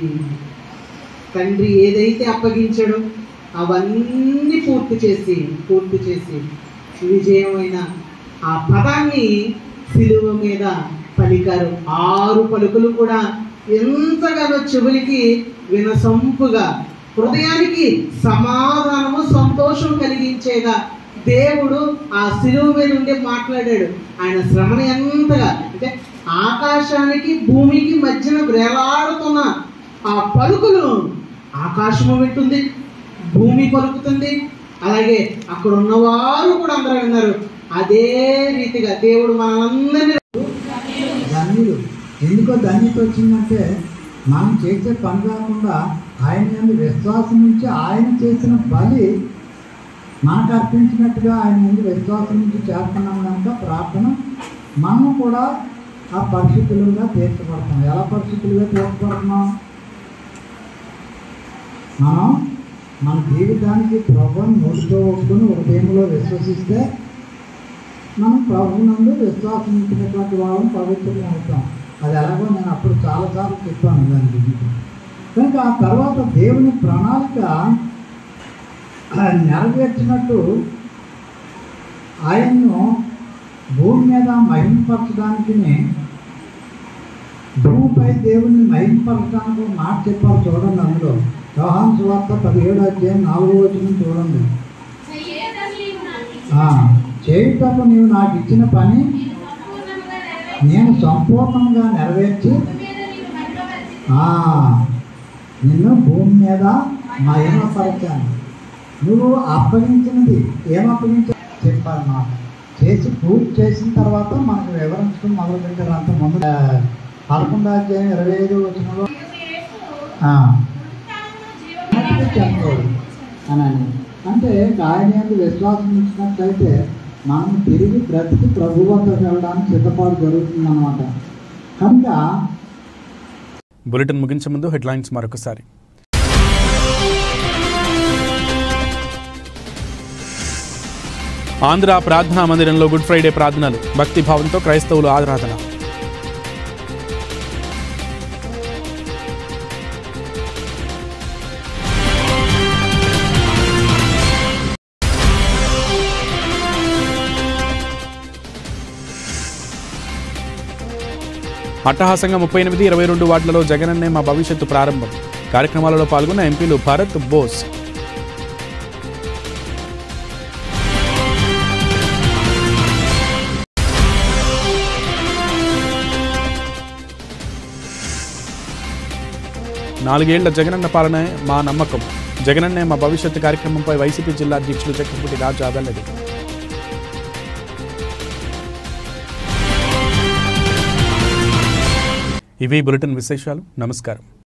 తండ్రి ఏదైతే అప్పగించాడో అవన్నీ పూర్తి చేసి పూర్తి చేసి విజయమైన ఆ పదాన్ని సిలువ మీద పలికారు ఆరు పలుకులు కూడా ఎంతగానో చెవులకి వినసొంపుగా హృదయానికి సమాధానము సంతోషం కలిగించేగా దేవుడు ఆ శిలువ మీద ఉండి మాట్లాడాడు ఆయన శ్రమను ఎంతగా అంటే ఆకాశానికి భూమికి మధ్యన వేలాడుతున్న ఆ పలుకులు ఆకాశము వింటుంది భూమి పలుకుతుంది అలాగే అక్కడ ఉన్నవారు కూడా అందరూ విన్నారు అదే రీతిగా దేవుడు మనందరినీ ధన్యులు ఎందుకో ధన్యత వచ్చిందంటే మనం చేసే పని కాకుండా ఆయన మీద విశ్వాసం నుంచి ఆయన చేసిన బలి మనకు అర్పించినట్టుగా ఆయన ముందు విశ్వాసం నుంచి చేస్తున్నాం కనుక ప్రార్థన మనం కూడా ఆ పరిస్థితులుగా తీర్చబడతాం ఎలా పరిస్థితులుగా తీర్చబడుతున్నాం మనం మన జీవితానికి ప్రభుని నోటితో ఒప్పుకొని హృదయంలో విశ్వసిస్తే మనం ప్రభునందు విశ్వాసం ఉంచినటువంటి వాళ్ళం పవిత్రం అవుతాం అది ఎలాగో నేను అప్పుడు చాలాసార్లు చెప్పాను దాని గురించి కనుక ఆ తర్వాత దేవుని ప్రణాళిక ఆ నెరవేర్చినట్టు ఆయన్ను భూమి మీద మహిమపరచడానికి భూమిపై దేవుణ్ణి మహిమపరచడానికి ఒక మాట చెప్పారు చూడండి అందులో యోహాన్ సువార్త పదిహేడు అధ్యాయం నాలుగో వచ్చిన చూడండి ఆ, చేయుటకు నీవు నాకు ఇచ్చిన పని నేను సంపూర్ణంగా నెరవేర్చి ఆ, నిన్ను భూమి మీద మహిమపరచాను నువ్వు అప్పగించినది ఏం అప్పగించా చెప్పాలి మాట చేసి పూర్తి చేసిన తర్వాత మనకు వివరించడం మొదలు పెట్టారు అంత ముందు ఆ, పదకొండు అధ్యాయం ఇరవై ఐదు వచ్చినలో ఆ, చనిపోడు అని అని. అంటే ఆయన యొక్క విశ్వాసం ఉంచినట్లయితే మనం తిరిగి బ్రతికి ప్రభు వద్దకు వెళ్ళడానికి సిద్ధపాటు జరుగుతుందన్నమాట కనుక బులెటిన్ ముగించే ముందు హెడ్లైన్స్ మరొకసారి ఆంధ్ర ప్రార్థనా మందిరంలో గుడ్ ఫ్రైడే ప్రార్థనలు భక్తి భావంతో క్రైస్తవులు ఆరాధన అట్టహాసంగా ముప్పై ఎనిమిది ఇరవై రెండు వార్డులలో జగనన్నే మా భవిష్యత్తు ప్రారంభం కార్యక్రమాలలో పాల్గొన్న ఎంపీలు భరత్ బోస్ నాలుగేళ్ల జగనన్న పాలనే మా నమ్మకం జగనన్నే మా భవిష్యత్తు కార్యక్రమంపై వైసీపీ జిల్లా అధ్యక్షులు చక్రపుటి రాజా వెల్లడి ఇవి బులెటిన్ విశేషాలు నమస్కారం